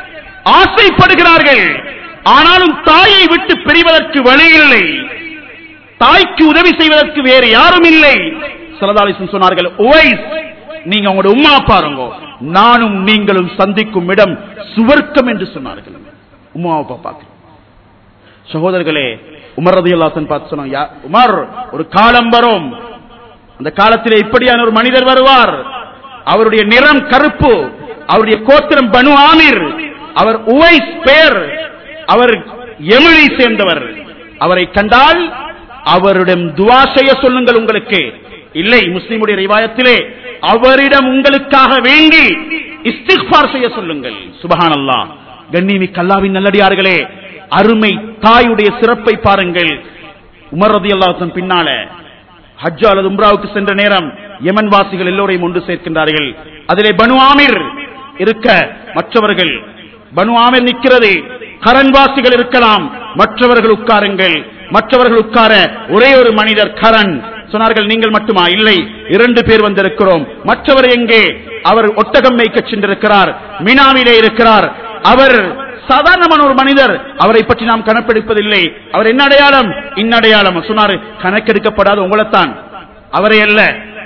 ஆசைப்படுகிறார்கள் ஆனாலும் தாயை விட்டு பிரிவதற்கு வழி இல்லை தாய்க்கு உதவி செய்வதற்கு வேறு யாரும் இல்லை சலதாலிசன் சொன்னார்கள் உவைஸ் நீங்க உங்களோட உம்மா பாருங்க நானும் நீங்களும் சந்திக்கும் இடம் சுவர்க்கம் என்று சொன்னார்கள் உமாவை பார்க்க சகோதரர்களே உமர் ரதி அல்லாசன் பார்த்து சொன்னாங்க "யா- உமர் ஒரு காலம் வரும் அந்த காலத்திலே இப்படியான ஒரு மனிதர் வருவார் அவருடைய நிறம் கருப்பு அவருடைய கோத்திரம் பனு ஆமீர் அவர் உவைஸ் பெயர் அவர் எமிழி சேர்ந்தவர் அவரை கண்டால் அவரிடம் துவா செய்ய சொல்லுங்கள் உங்களுக்கு இல்லை முஸ்லிமுடைய ரிவாயத்திலே அவரிடம் உங்களுக்காக வேண்டி இஸ்திக்பார் செய்ய சொல்லுங்கள் சுபஹானல்லாஹ் கண்ணிமி கல்லாவின் நல்லடியார்களே அருமை தாயுடைய சிறப்பை பாருங்கள் உமர் ரதி பின்னால ஹஜ் அல்லது உம்ராவுக்கு சென்ற நேரம் யமன் வாசிகள் எல்லோரையும் ஒன்று சேர்க்கின்றார்கள் அதிலே பனு ஆமிர் இருக்க மற்றவர்கள் பனு ஆமிர் நிற்கிறது கரன்வாசிகள் இருக்கலாம் மற்றவர்கள் உட்காருங்கள் மற்றவர்கள் உட்கார ஒரே ஒரு மனிதர் கரண் சொன்னார்கள் நீங்கள் மட்டுமா இல்லை இரண்டு பேர் வந்திருக்கிறோம் மற்றவர் எங்கே அவர் ஒட்டகம் மேய்க்க சென்றிருக்கிறார் மினாவிலே இருக்கிறார் அவர் சாதாரணமான ஒரு மனிதர் அவரை பற்றி நாம் கணக்கெடுப்பதில்லை அவர் என்ன அடையாளம் இன்னடையாளம் சொன்னாரு கணக்கெடுக்கப்படாத உங்களைத்தான் அவரை அல்ல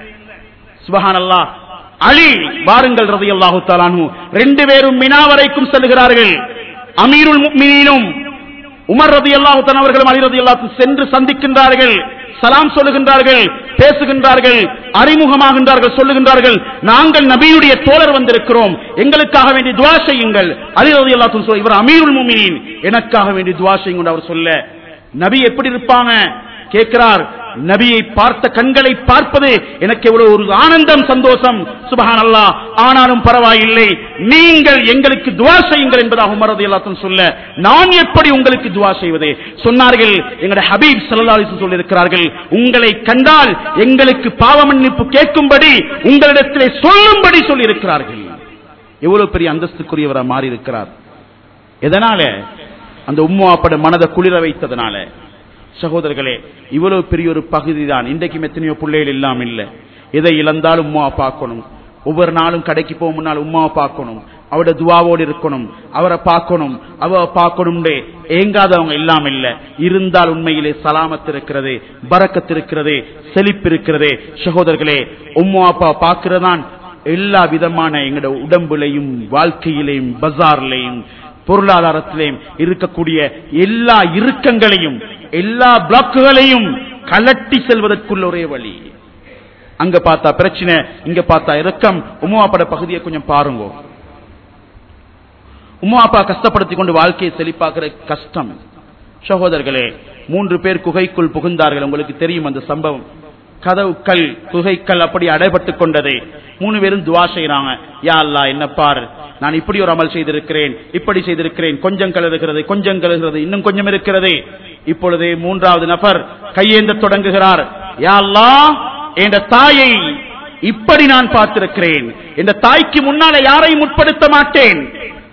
சுபஹான் அல்லாஹ் அலி வாருங்கள் ரதி அல்லாஹு தாலானு ரெண்டு பேரும் மினா வரைக்கும் செல்கிறார்கள் அமீருல் முக்மினீனும் உமர் ரதி அல்லாஹு அவர்களும் அலி ரதி அல்லாஹு சென்று சந்திக்கின்றார்கள் சலாம் சொல்லுகின்றார்கள் பேசுகின்றார்கள் அறிமுகமாகின்றார்கள் சொல்லுகின்றார்கள் நாங்கள் நபியுடைய தோழர் வந்திருக்கிறோம் எங்களுக்காக வேண்டி துவா செய்யுங்கள் அலி ரதி அல்லாஹு சொல்ல இவர் அமீருல் முமினின் எனக்காக வேண்டி துவா செய்யுங்கள் அவர் சொல்ல நபி எப்படி இருப்பாங்க கேட்கிறார் நபியை பார்த்த கண்களை பார்ப்பது எனக்கு எவ்வளவு ஒரு ஆனந்தம் சந்தோஷம் சுபஹான் அல்லாஹ் ஆனாலும் பரவாயில்லை நீங்கள் எங்களுக்கு துவா செய்யுங்கள் என்பதாக உமர் ரலியல்லாஹு சொல்ல நான் எப்படி உங்களுக்கு துவா செய்வது சொன்னார்கள் எங்களுடைய ஹபீப் ஸல்லல்லாஹு அலைஹி வஸல்லம் சொல்லியிருக்கிறார்கள் உங்களை கண்டால் எங்களுக்கு பாவ மன்னிப்பு கேட்கும்படி உங்களிடத்திலே சொல்லும்படி சொல்லியிருக்கிறார்கள் எவ்வளவு பெரிய அந்தஸ்துக்குரியவரா மாறி இருக்கிறார் எதனால அந்த உம்மா அப்பட மனதை குளிர வைத்ததனால சகோதரர்களே இவ்வளவு பெரிய ஒரு பகுதி தான் இன்றைக்கும் எத்தனையோ பிள்ளைகள் இல்லாம இல்ல எதை இழந்தாலும் உம்மாவை பார்க்கணும் ஒவ்வொரு நாளும் கடைக்கு போக முன்னால் உம்மாவை பார்க்கணும் அவரோட துவாவோடு இருக்கணும் அவரை பார்க்கணும் அவ பார்க்கணும்னே ஏங்காதவங்க இல்லாம இல்ல இருந்தால் உண்மையிலே சலாமத் இருக்கிறது பரக்கத் இருக்கிறது செழிப்பு இருக்கிறது சகோதரர்களே உம்மா அப்பா பார்க்கிறதான் எல்லா விதமான எங்களோட உடம்புலையும் வாழ்க்கையிலையும் பஜார்லையும் பொருளாதாரத்திலையும் இருக்கக்கூடிய எல்லா இறுக்கங்களையும் எல்லா பிளாக்குகளையும் கலட்டி செல்வதற்குள்ள ஒரே வழி அங்க பார்த்தா பிரச்சனை இங்க பார்த்தா இறக்கம் உமாப்பட பகுதியை கொஞ்சம் பாருங்க உமா அப்பா கஷ்டப்படுத்திக் கொண்டு வாழ்க்கையை செழிப்பாக்குற கஷ்டம் சகோதரர்களே மூன்று பேர் குகைக்குள் புகுந்தார்கள் உங்களுக்கு தெரியும் அந்த சம்பவம் கதவுக்கள் குகைக்கல் அப்படி அடைபட்டு கொண்டது மூணு பேரும் துவா செய்யறாங்க யா அல்லா என்ன பார் நான் இப்படி ஒரு அமல் செய்திருக்கிறேன் இப்படி செய்திருக்கிறேன் கொஞ்சம் கலருகிறது கொஞ்சம் கலருகிறது இன்னும் கொஞ்சம் இருக்கிறது இப்பொழுது மூன்றாவது நபர் கையேந்த தொடங்குகிறார் யா அல்லா என்ற தாயை இப்படி நான் பார்த்திருக்கிறேன் இந்த தாய்க்கு முன்னால யாரையும் முற்படுத்த மாட்டேன்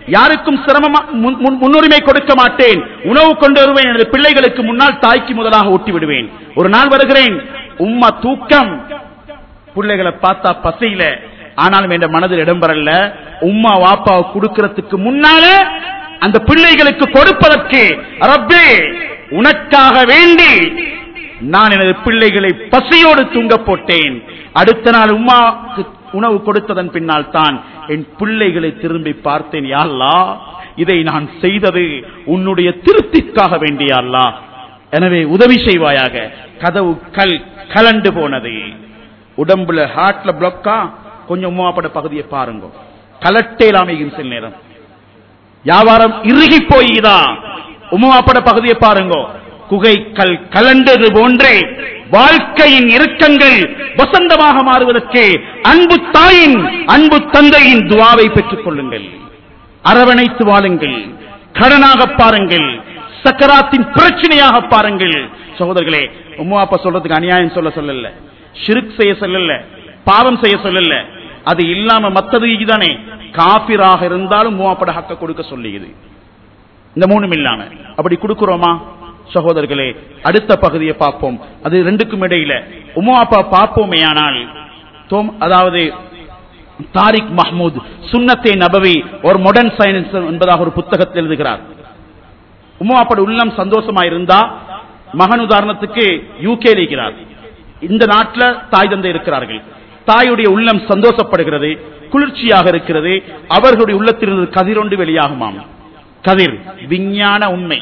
யாருக்கும் சிரமமா முன்- முன்- முன்னுரிமை கொடுக்க மாட்டேன் உணவு கொண்டு வருவேன் எனது பிள்ளைகளுக்கு முன்னால் தாய்க்கு முதலாக ஊட்டி விடுவேன் ஒரு நாள் வருகிறேன் உம்மா தூக்கம் பிள்ளைகளை பார்த்தா பசையில ஆனாலும் என் மனதில் இடம் வரல உம்மா வாப்பாவை கொடுக்கிறதுக்கு முன்னால அந்த பிள்ளைகளுக்கு கொடுப்பதற்கு ரப்பே உனக்காக வேண்டி நான் எனது பிள்ளைகளை பசியோடு தூங்க போட்டேன் அடுத்த நாள் உம்மாவுக்கு உணவு கொடுத்ததன் பின்னால் தான் என் பிள்ளைகளை திரும்பி பார்த்தேன் யா அல்லாஹ் இதை நான் செய்தது உன்னுடைய திருப்திக்காக வேண்டிய அல்லாஹ் எனவே உதவி செய்வாயாக கதவு கல் கலண்டு போனது உடம்புல ஹார்ட்ல பிளக்கா கொஞ்சம் உமாப்பட பகுதியை பாருங்க கலட்டேலாமையும் சில நேரம் வியாபாரம் இறுகி போயிதா உமாப்பட பகுதியை பாருங்க குகை கல் கலண்டது போன்றே வாழ்க்கையின் இறுக்கங்கள் வசந்தமாக மாறுவதற்கு அன்பு தாயின் அன்பு தந்தையின் துவாவை பெற்றுக் கொள்ளுங்கள் அரவணைத்து வாழுங்கள் கடனாக பாருங்கள் சக்கராத்தின் பிரச்சனையாக பாருங்கள் சகோதரர்களே உம்மா அப்பா சொல்றதுக்கு அநியாயம் சொல்ல சொல்லல ஷிருக் செய்ய சொல்லல பாவம் செய்ய சொல்லல அது இல்லாம மத்தது இதுதானே காபிராக இருந்தாலும் மூவாப்பட ஹக்க கொடுக்க சொல்லியது இந்த மூணும் இல்லாம அப்படி கொடுக்கிறோமா சகோதரர்களே அடுத்த பகுதியை பார்ப்போம் அது ரெண்டுக்கும் இடையில உமா அப்பா பார்ப்போமே ஆனால் தோம் அதாவது தாரிக் மஹ்மூத் சுன்னத்தே நபவி ஒரு மாடர்ன் சயின்ஸ் என்பதாக ஒரு புத்தகத்தில் எழுதுகிறார் உமாப்பட உள்ளம் சந்தோஷமா இருந்தா மகன் உதாரணத்துக்கு யூகே இருக்கிறார் இந்த நாட்டில் தாய் தந்தை இருக்கிறார்கள் தாயுடைய உள்ளம் சந்தோஷப்படுகிறது குளிர்ச்சியாக இருக்கிறது அவர்களுடைய உள்ளத்திலிருந்து கதிரொண்டு வெளியாகுமாம் கதிர் விஞ்ஞான உண்மை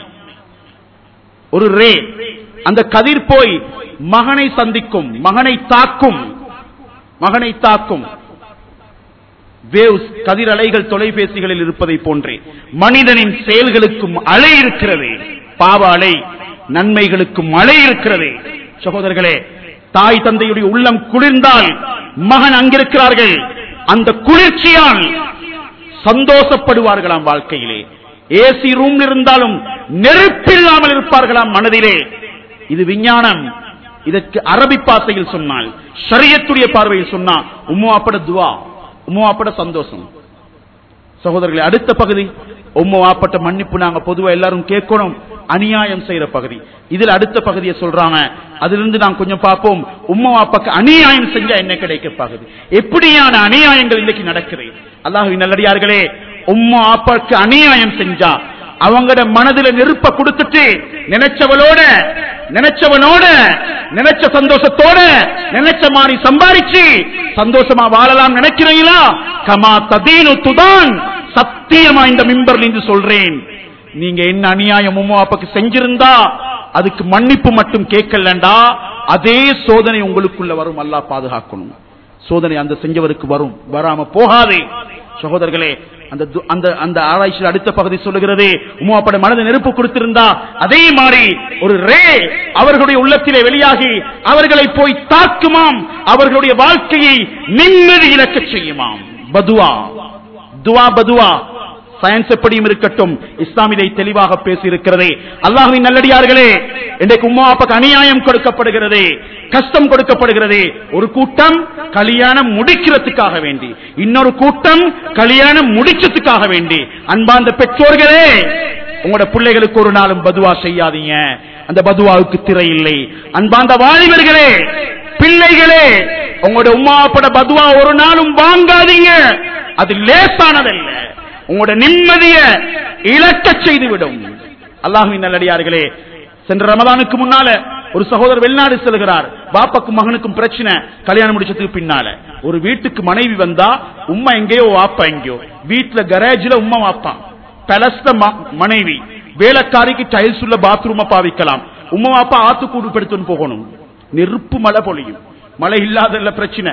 ஒரு ரே அந்த கதிர் போய் மகனை சந்திக்கும் மகனை தாக்கும் மகனை தாக்கும் வேவ்ஸ் கதிர் அலைகள் தொலைபேசிகளில் இருப்பதை போன்றே மனிதனின் செயல்களுக்கும் அலை இருக்கிறது பாவ அலை நன்மைகளுக்கும் அலை இருக்கிறது சகோதரர்களே தாய் தந்தையுடைய உள்ளம் குளிர்ந்தால் மகன் அங்கிருக்கிறார்கள் அந்த குளிர்ச்சியால் சந்தோஷப்படுவார்களாம் வாழ்க்கையிலே ஏசி ரூம் இருந்தாலும் நெருப்பில்லாமல் இருப்பார்களாம் மனதிலே இது விஞ்ஞானம் இதற்கு அரபி பாசையில் சொன்னால் ஷரியத்துடைய பார்வையில் சொன்னா உம்மாப்பட துவா உம்மாப்பட சந்தோஷம் சகோதரர்களே அடுத்த பகுதி உம்மா வாப்பட்ட மன்னிப்பு நாங்க பொதுவா எல்லாரும் கேட்கணும் அநியாயம் செய்யற பகுதி இதுல அடுத்த பகுதியை சொல்றாங்க அதிலிருந்து நாம் கொஞ்சம் பார்ப்போம் உம்மா வாப்பாக்கு அநியாயம் செஞ்சா என்ன கிடைக்க பகுதி எப்படியான அநியாயங்கள் இன்னைக்கு நடக்குது அல்லாஹுவின் நல்லடியார்களே உம்மா வாப்பாக்கு அநியாயம் செஞ்சா அவங்களோட மனதில நெருப்ப கொடுத்துட்டு நினைச்சவளோட நினைச்சவனோட நினைச்ச சந்தோஷத்தோட நினைச்ச மாதிரி சம்பாரிச்சு சந்தோஷமா வாழலாம் நினைக்கிறீங்களா கமா ததீனு துதான் சத்தியமா இந்த மிம்பர்ல இருந்து சொல்றேன் நீங்க என்ன அநியாயம் உம்மா அப்பாக்கு செஞ்சிருந்தா அதுக்கு மன்னிப்பு மட்டும் கேட்கலண்டா அதே சோதனை உங்களுக்குள்ள வரும் அல்லாஹ் பாதுகாக்கணும் சோதனை அந்த செஞ்சவருக்கு வரும் வராம போகாதே சகோதரர்களே அந்த து- அந்த அந்த ஆராய்ச்சியில் அடுத்த பகுதி சொல்லுகிறது உமாப்பட மனதை நெருப்பு கொடுத்திருந்தா அதே மாதிரி ஒரு ரே அவர்களுடைய உள்ளத்திலே வெளியாகி அவர்களை போய் தாக்குமாம் அவர்களுடைய வாழ்க்கையை நிம்மதி இழக்கச் செய்யுமாம் பதுவா துவா பதுவா சயின்ஸ் எப்படியும் இருக்கட்டும் இஸ்லாம் இதை தெளிவாக பேசி இருக்கிறது அல்லாஹுவின் நல்லடியார்களே இன்றைக்கு உம்மா அப்பாக்கு அநியாயம் கொடுக்கப்படுகிறது கஷ்டம் கொடுக்கப்படுகிறது ஒரு கூட்டம் கல்யாணம் முடிக்கிறதுக்காக வேண்டி இன்னொரு கூட்டம் கல்யாணம் முடிச்சதுக்காக வேண்டி அன்பார்ந்த பெற்றோர்களே உங்களோட பிள்ளைகளுக்கு ஒரு நாளும் பதுவா செய்யாதீங்க அந்த பதுவாவுக்கு திரை இல்லை அன்பார்ந்த வாலிபர்களே பிள்ளைகளே உங்களோட உமாப்பட பதுவா ஒரு நாளும் வாங்காதீங்க அது லேசானதல்ல உங்களோட நிம்மதிய இழக்க செய்துவிடும் அல்லாஹுவின் நல்லடியார்களே சென்ற ரமதானுக்கு முன்னால ஒரு சகோதரர் வெளிநாடு செல்கிறார் பாப்பாக்கும் மகனுக்கும் பிரச்சனை கல்யாணம் முடிச்சதுக்கு பின்னால ஒரு வீட்டுக்கு மனைவி வந்தா உம்மா எங்கேயோ வாப்பா எங்கேயோ வீட்டுல கரேஜ்ல உம்மா வாப்பா பெலஸ்த ம- மனைவி வேலைக்காரிக்கு டைல்ஸ் உள்ள பாத்ரூம பாவிக்கலாம் உம்மா வாப்பா ஆத்து கூடு படுத்துன்னு போகணும் நெருப்பு மழை பொழியும் மழை இல்லாத பிரச்சனை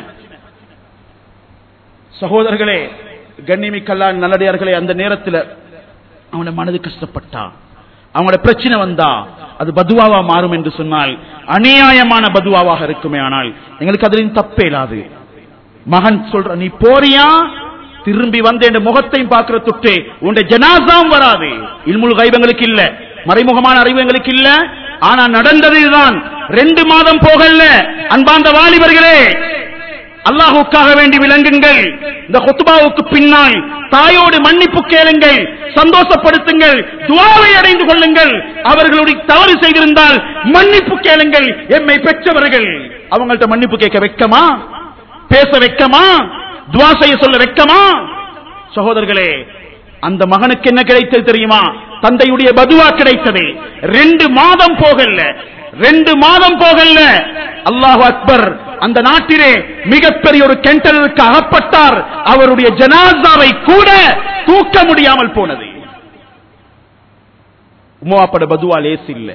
சகோதரர்களே கண்ணிமிக்கல்லா நல்லடியார்களே அந்த நேரத்தில் அவன மனது கஷ்டப்பட்டா அவங்களோட பிரச்சனை வந்தா அது பதுவாவா மாறும் என்று சொன்னால் அநியாயமான பதுவாவாக இருக்குமே ஆனால் எங்களுக்கு அதிலும் தப்பே இல்லாது மகன் சொல்ற நீ போறியா திரும்பி வந்து என் முகத்தையும் பார்க்கிற தொட்டு உன்னுடைய ஜனாசாவும் வராது இல்முல் கைவங்களுக்கு இல்ல மறைமுகமான அறிவு எங்களுக்கு இல்ல ஆனா நடந்தது இதுதான் ரெண்டு மாதம் போகல அன்பார்ந்த வாலிபர்களே அல்லாஹுக்காக வேண்டி விளங்குங்கள் இந்த ஹுத்பாவுக்கு பின்னால் தாயோடு மன்னிப்பு கேளுங்கள் சந்தோஷப்படுத்துங்கள் துவாவை அடைந்து கொள்ளுங்கள் அவர்களுடைய தவறு செய்திருந்தால் மன்னிப்பு கேளுங்கள் எம்மை பெற்றவர்கள் அவங்கள்ட்ட மன்னிப்பு கேட்க வெக்கமா பேச வெக்கமா துவா செய்ய சொல்ல வெக்கமா சகோதரர்களே அந்த மகனுக்கு என்ன கிடைத்தது தெரியுமா தந்தையுடைய பதுவா கிடைத்தது ரெண்டு மாதம் போகல ரெண்டு மாதம் போகல அல்லாஹ் அக்பர் அந்த நாட்டிலே மிகப்பெரிய ஒரு கெண்டலுக்கு அகப்பட்டார் அவருடைய ஜனாசாவை கூட தூக்க முடியாமல் போனது உமாப்பட பதுவா லேஸ் இல்ல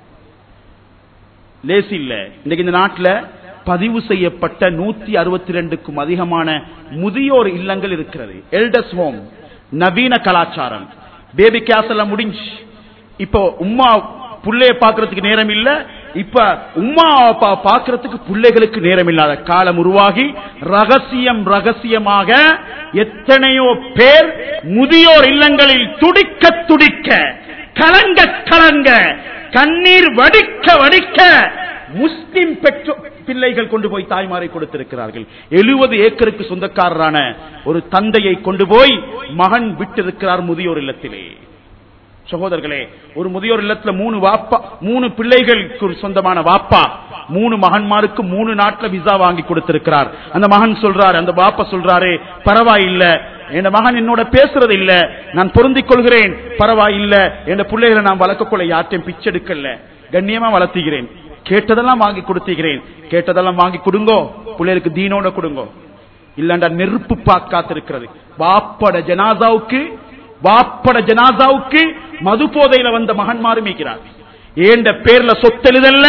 லேஸ் இல்ல இன்னைக்கு இந்த நாட்டில் பதிவு செய்யப்பட்ட நூத்தி அறுபத்தி ரெண்டுக்கும் அதிகமான முதியோர் இல்லங்கள் இருக்கிறது எல்டஸ் ஹோம் நவீன கலாச்சாரம் பேபி கேஸ் எல்லாம் முடிஞ்சு இப்போ உம்மா புள்ளைய பாக்குறதுக்கு நேரம் இல்ல இப்ப உம்மா அப்பா பாக்குறதுக்கு பிள்ளைகளுக்கு நேரம் இல்லாத காலம் உருவாகி ரகசியம் ரகசியமாக எத்தனையோ பேர் முதியோர் இல்லங்களில் துடிக்க துடிக்க கலங்க கலங்க கண்ணீர் வடிக்க வடிக்க முஸ்லிம் பெற்றோ பிள்ளைகள் கொண்டு போய் தாய்மாரை கொடுத்திருக்கிறார்கள் எழுபது ஏக்கருக்கு சொந்தக்காரரான ஒரு தந்தையை கொண்டு போய் மகன் விட்டிருக்கிறார் முதியோர் இல்லத்திலே சகோதரர்களே ஒரு முதியோர் இல்லத்துல மூணு வாப்பா மூணு பிள்ளைகளுக்கு ஒரு சொந்தமான வாப்பா மூணு மகன்மாருக்கு மூணு நாட்டுல விசா வாங்கி கொடுத்திருக்கிறார் அந்த மகன் சொல்றாரு அந்த வாப்பா சொல்றாரு பரவாயில்ல என் மகன் என்னோட பேசுறது இல்ல நான் பொருந்திக் கொள்கிறேன் பரவாயில்ல என் பிள்ளைகளை நான் வளர்க்கக்குள்ள யார்ட்டையும் பிச்செடுக்கல கண்ணியமா வளர்த்துகிறேன் கேட்டதெல்லாம் வாங்கி கொடுத்துகிறேன் கேட்டதெல்லாம் வாங்கி கொடுங்கோ பிள்ளைகளுக்கு தீனோட கொடுங்கோ இல்லண்டா நெருப்பு பாக்காத்திருக்கிறது வாப்பட ஜனாசாவுக்கு வாப்பட ஜனாசாவுக்கு மது போதையில வந்த மகன்மாரும் மீக்கிறார் ஏண்ட பேர்ல சொத்தெழுதல்ல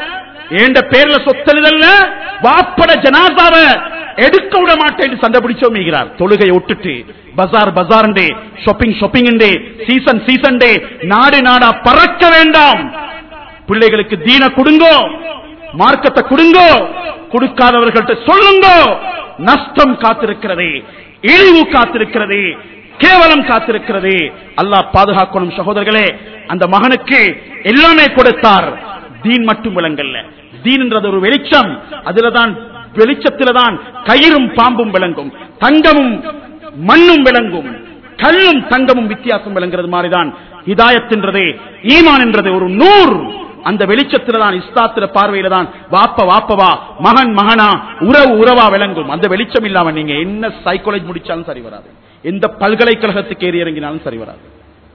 ஏண்ட பேர்ல சொத்தெழுதல்ல வாப்பட ஜனாசாவ எடுக்க விட மாட்டேன் சண்டை பிடிச்சோ மீகிறார் தொழுகையை விட்டுட்டு பஜார் பஜார் ஷாப்பிங் ஷாப்பிங் சீசன் சீசன் டே நாடு நாடா பறக்க வேண்டாம் பிள்ளைகளுக்கு தீன கொடுங்கோ மார்க்கத்தை கொடுங்கோ கொடுக்காதவர்கள்ட்ட சொல்லுங்கோ நஷ்டம் காத்திருக்கிறது இழிவு காத்திருக்கிறது கேவலம் காத்திருக்கிறது அல்லாஹ் பாதுகாக்கணும் சகோதரர்களே அந்த மகனுக்கு எல்லாமே கொடுத்தார் தீன் மட்டும் விளங்கல்ல தீன்ன்றது ஒரு வெளிச்சம் அதுலதான் வெளிச்சத்தில்தான் கயிறும் பாம்பும் விளங்கும் தங்கமும் மண்ணும் விளங்கும் கல்லும் தங்கமும் வித்தியாசம் விளங்குறது மாதிரிதான் ஹிதாயத்தின்றது ஈமான் என்றது ஒரு நூறு அந்த வெளிச்சத்துல தான் இஸ்லாத்திர பார்வையில தான் வாப்ப வாப்பவா மகன் மகனா உறவு உறவா விளங்கும் அந்த வெளிச்சம் இல்லாம நீங்க என்ன சைக்காலஜி முடிச்சாலும் சரி வராது எந்த பல்கலைக்கழகத்துக்கு ஏறி இறங்கினாலும் சரி வராது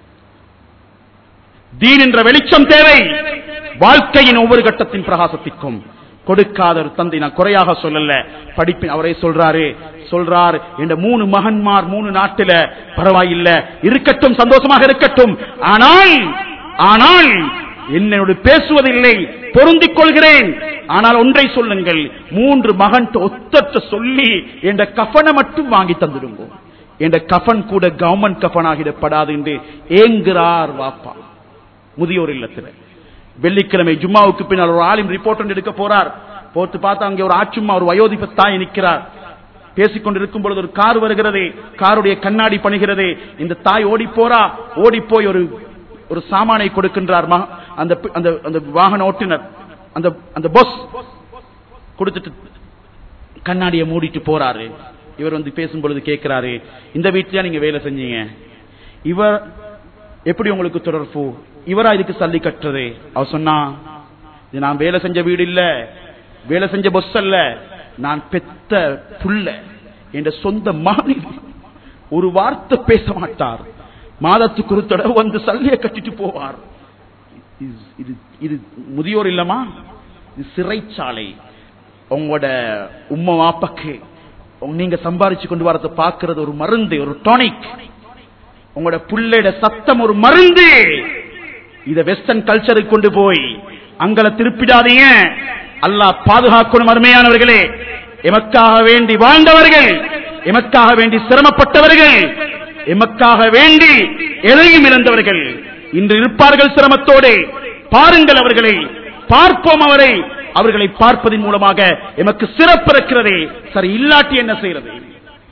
தீன் என்ற வெளிச்சம் தேவை வாழ்க்கையின் ஒவ்வொரு கட்டத்தின் பிரகாசத்திற்கும் கொடுக்காத ஒரு தந்தை நான் குறையாக சொல்லல படிப்பின் அவரே சொல்றாரு சொல்றார் இந்த மூணு மகன்மார் மூணு நாட்டில பரவாயில்ல இருக்கட்டும் சந்தோஷமாக இருக்கட்டும் ஆனால் ஆனால் என்னோடு பேசுவதில்லை பொருந்திக் கொள்கிறேன் ஆனால் ஒன்றை சொல்லுங்கள் மூன்று மகன் ஒத்தற்ற சொல்லி என்ற கஃபனை மட்டும் வாங்கி தந்துடுங்க என்ற கஃபன் கூட கவர்மெண்ட் கஃபன் ஆகிடப்படாது என்று ஏங்குறார் வாப்பா முதியோர் இல்லத்தில் வெள்ளிக்கிழமை ஜும்மாவுக்கு பின்னால் ஒரு ஆலிம் ரிப்போர்ட் எடுக்க போறார் போட்டு பார்த்தா அங்கே ஒரு ஆச்சும்மா ஒரு வயோதிப தாய் நிற்கிறார் பேசிக் கொண்டிருக்கும் பொழுது ஒரு கார் வருகிறது காருடைய கண்ணாடி பணிகிறது இந்த தாய் ஓடி போறா ஓடி போய் ஒரு ஒரு சாமானை கொடுக்கின்றார் மக- அந்த பி- அந்த அந்த வாகன ஓட்டுநர் அந்த அந்த பஸ் கொடுத்துட்டு கண்ணாடியை மூடிட்டு போறாரு இவர் வந்து பேசும் பொழுது கேட்கிறாரு இந்த வீட்லயா நீங்க வேலை செஞ்சீங்க இவர் எப்படி உங்களுக்கு தொடர்பு இவரா இதுக்கு சல்லி கட்டுறது அவர் சொன்னா இது நான் வேலை செஞ்ச வீடு இல்ல வேலை செஞ்ச பஸ் அல்ல நான் பெத்த புள்ள என்ற சொந்த மகன் இது. ஒரு வார்த்தை பேச மாட்டார் மாதத்துக்கு ஒரு தடவை வந்து சல்லிய கட்டிட்டு போவார் இது- இது இது முதியோர் இல்லமா இது சிறைச்சாலை உங்களோட உம்மா வாப்பாக்கு உங்க- நீங்க சம்பாரிச்சு கொண்டு வரதை பார்க்கிறது ஒரு மருந்து ஒரு டானிக் உங்களோட புள்ளையோட சத்தம் ஒரு மருந்து இத வெஸ்டர்ன் கல்ச்சருக்கு கொண்டு போய் அங்கள திருப்பிடாதீங்க அல்லாஹ் பாதுகாக்கணும் அருமையானவர்களே எமக்காக வேண்டி வாழ்ந்தவர்கள் எமக்காக வேண்டி சிரமப்பட்டவர்கள் எமக்காக வேண்டி எதையும் இழந்தவர்கள் இன்று இருப்பார்கள் சிரமத்தோடு பாருங்கள் அவர்களை பார்ப்போம் அவரை அவர்களை பார்ப்பதன் மூலமாக எமக்கு சிறப்பு இருக்கிறதே சரி இல்லாட்டி என்ன செய்யறது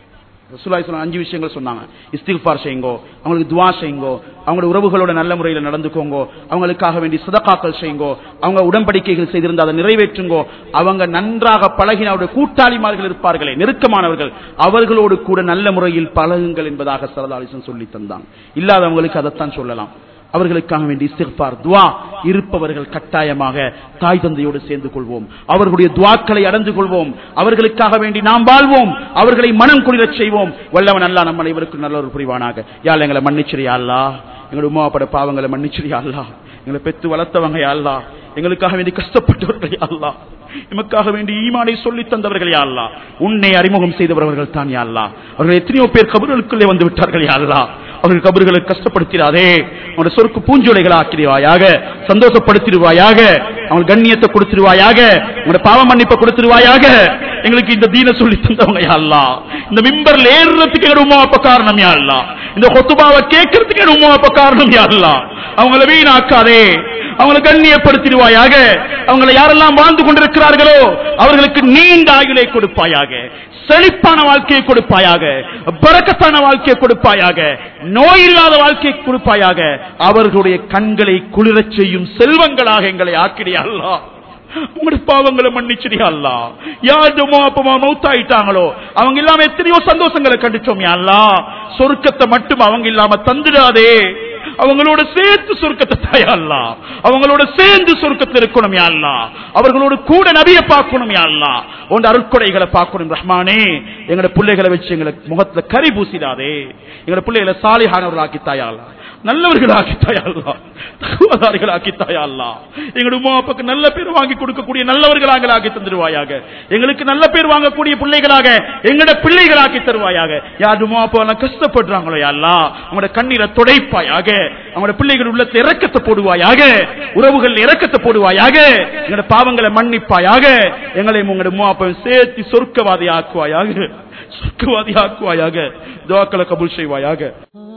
ரசூலுல்லாஹி ஸல்லல்லாஹு அஞ்சு விஷயங்கள் சொன்னாங்க இஸ்திக்ஃபார் செய்யுங்கோ அவங்களுக்கு துவா செய்யுங்கோ அவங்களோட உறவுகளோட நல்ல முறையில் நடந்துக்கோங்கோ அவங்களுக்காக வேண்டி சதகாக்கள் செய்யுங்கோ அவங்க உடன்படிக்கைகள் செய்திருந்த அதை நிறைவேற்றுங்கோ அவங்க நன்றாக பழகின அவருடைய கூட்டாளிமார்கள் இருப்பார்களே நெருக்கமானவர்கள் அவர்களோடு கூட நல்ல முறையில் பழகுங்கள் என்பதாக சரதாலிசன் சொல்லி தந்தாங்க இல்லாதவங்களுக்கு அதைத்தான் சொல்லலாம் அவர்களுக்காக வேண்டி இஸ்திக்பார் துவா இருப்பவர்கள் கட்டாயமாக தாய் தந்தையோடு சேர்ந்து கொள்வோம் அவர்களுடைய துவாக்களை அடைந்து கொள்வோம் அவர்களுக்காக வேண்டி நாம் வாழ்வோம் அவர்களை மனம் குளிரச் செய்வோம் வல்லவன் அல்லா நம்ம அனைவருக்கும் நல்ல ஒரு புரிவானாக யாழ் எங்களை மன்னிச்சிரியா அல்லா எங்களோட உமாப்பட பாவங்களை மன்னிச்சிரியா அல்லா எங்களை பெத்து வளர்த்தவங்க யா அல்லா எங்களுக்காக வேண்டி கஷ்டப்பட்டவர்கள் யா அல்லா எமக்காக வேண்டி ஈமானை சொல்லி தந்தவர்கள் யா அல்லா உன்னை அறிமுகம் செய்தவர்கள் தான் யா அல்லா அவர்கள் எத்தனையோ பேர் கபர்களுக்குள்ளே வந்து விட்டார்கள் யா அல்லா அவர்கள் கபர்களை கஷ்டப்படுத்திடாதே அவனுடைய சொருக்கு பூஞ்சோலைகளை ஆக்கிடுவாயாக சந்தோஷப்படுத்திடுவாயாக அவங்க கண்ணியத்தை கொடுத்துருவாயாக உங்களோட பாவ மன்னிப்பை கொடுத்துருவாயாக எங்களுக்கு இந்த தீன சொல்லி தந்தவங்க யா அல்லா இந்த மிம்பர்ல ஏறுறதுக்கு எங்க உமா அப்ப காரணம் யா அல்லா இந்த கொத்துபாவை கேட்கறதுக்கு எங்க உமா அப்ப காரணம் யா அல்லா அவங்கள வீணாக்காதே அவங்களை கண்ணியப்படுத்திடுவாயாக அவங்களை யாரெல்லாம் வாழ்ந்து கொண்டிருக்கிறார்களோ அவர்களுக்கு நீண்ட ஆயுளை கொடுப்பாயாக செழிப்பான வாழ்க்கையை கொடுப்பாயாக பறக்கத்தான வாழ்க்கையை கொடுப்பாயாக நோய் இல்லாத வாழ்க்கையை கொடுப்பாயாக அவர்களுடைய கண்களை குளிரச் செய்யும் செல்வங்களாக எங்களை ஆக்கிடியா அல்லா உங்களுடைய பாவங்களை மன்னிச்சிடியா அல்லா யார் அப்பமா மௌத்தாயிட்டாங்களோ அவங்க இல்லாம எத்தனையோ சந்தோஷங்களை கண்டிச்சோம் யா அல்லா சொர்க்கத்தை மட்டும் அவங்க இல்லாம தந்துடாதே அவங்களோட சேர்த்து சொர்க்கத்தை தாயல்லா அவங்களோட சேர்ந்து சொர்க்கத்தில் இருக்கணும் யாழ்லா அவர்களோடு கூட நபிய பார்க்கணும் யாழ்லா உன் அருட்கொடைகளை பார்க்கணும் ரஹ்மானே எங்களோட பிள்ளைகளை வச்சு எங்களை முகத்துல கறி பூசிடாதே எங்களோட பிள்ளைகளை சாலிஹானவர்களாக்கி தாயாளா நல்லவர்களாக்கி தாயாளா தகுவதாரிகளாக்கி தாயாளா எங்களுடைய உமா அப்பாக்கு நல்ல பேர் வாங்கி கொடுக்கக்கூடிய நல்லவர்களாக ஆக்கி தந்துடுவாயாக எங்களுக்கு நல்ல பேர் வாங்கக்கூடிய பிள்ளைகளாக எங்களோட பிள்ளைகளாக்கி தருவாயாக யார் உமா அப்பா கஷ்டப்படுறாங்களோ யாழ்லா அவங்களோட கண்ணீரை துடைப்பாயாக அவங்களோட பிள்ளைகள் உள்ளத்தை இறக்கத்தை போடுவாயாக உறவுகள் இறக்கத்தை போடுவாயாக எங்களோட பாவங்களை மன்னிப்பாயாக எங்களை உங்களோட உமா அப்பா சேர்த்து சொர்க்கவாதி ஆக்குவாயாக சொர்க்கவாதி ஆக்குவாயாக துவாக்களை கபூல் செய்வாயாக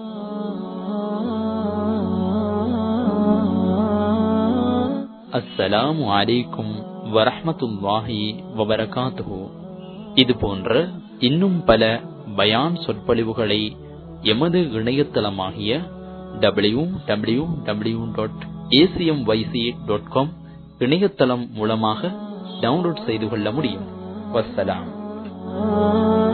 அஸ்ஸலாமு அலைக்கும் வரஹ்மத்துல்லாஹி வபரகாத்துஹு இது போன்ற இன்னும் பல பயான் சொற்பொழிவுகளை எமது இணையதளமாகிய W W W dot A C M Y C dot com இணையதளம் மூலமாக டவுன்லோட் செய்து கொள்ள முடியும் வஸ்ஸலாம்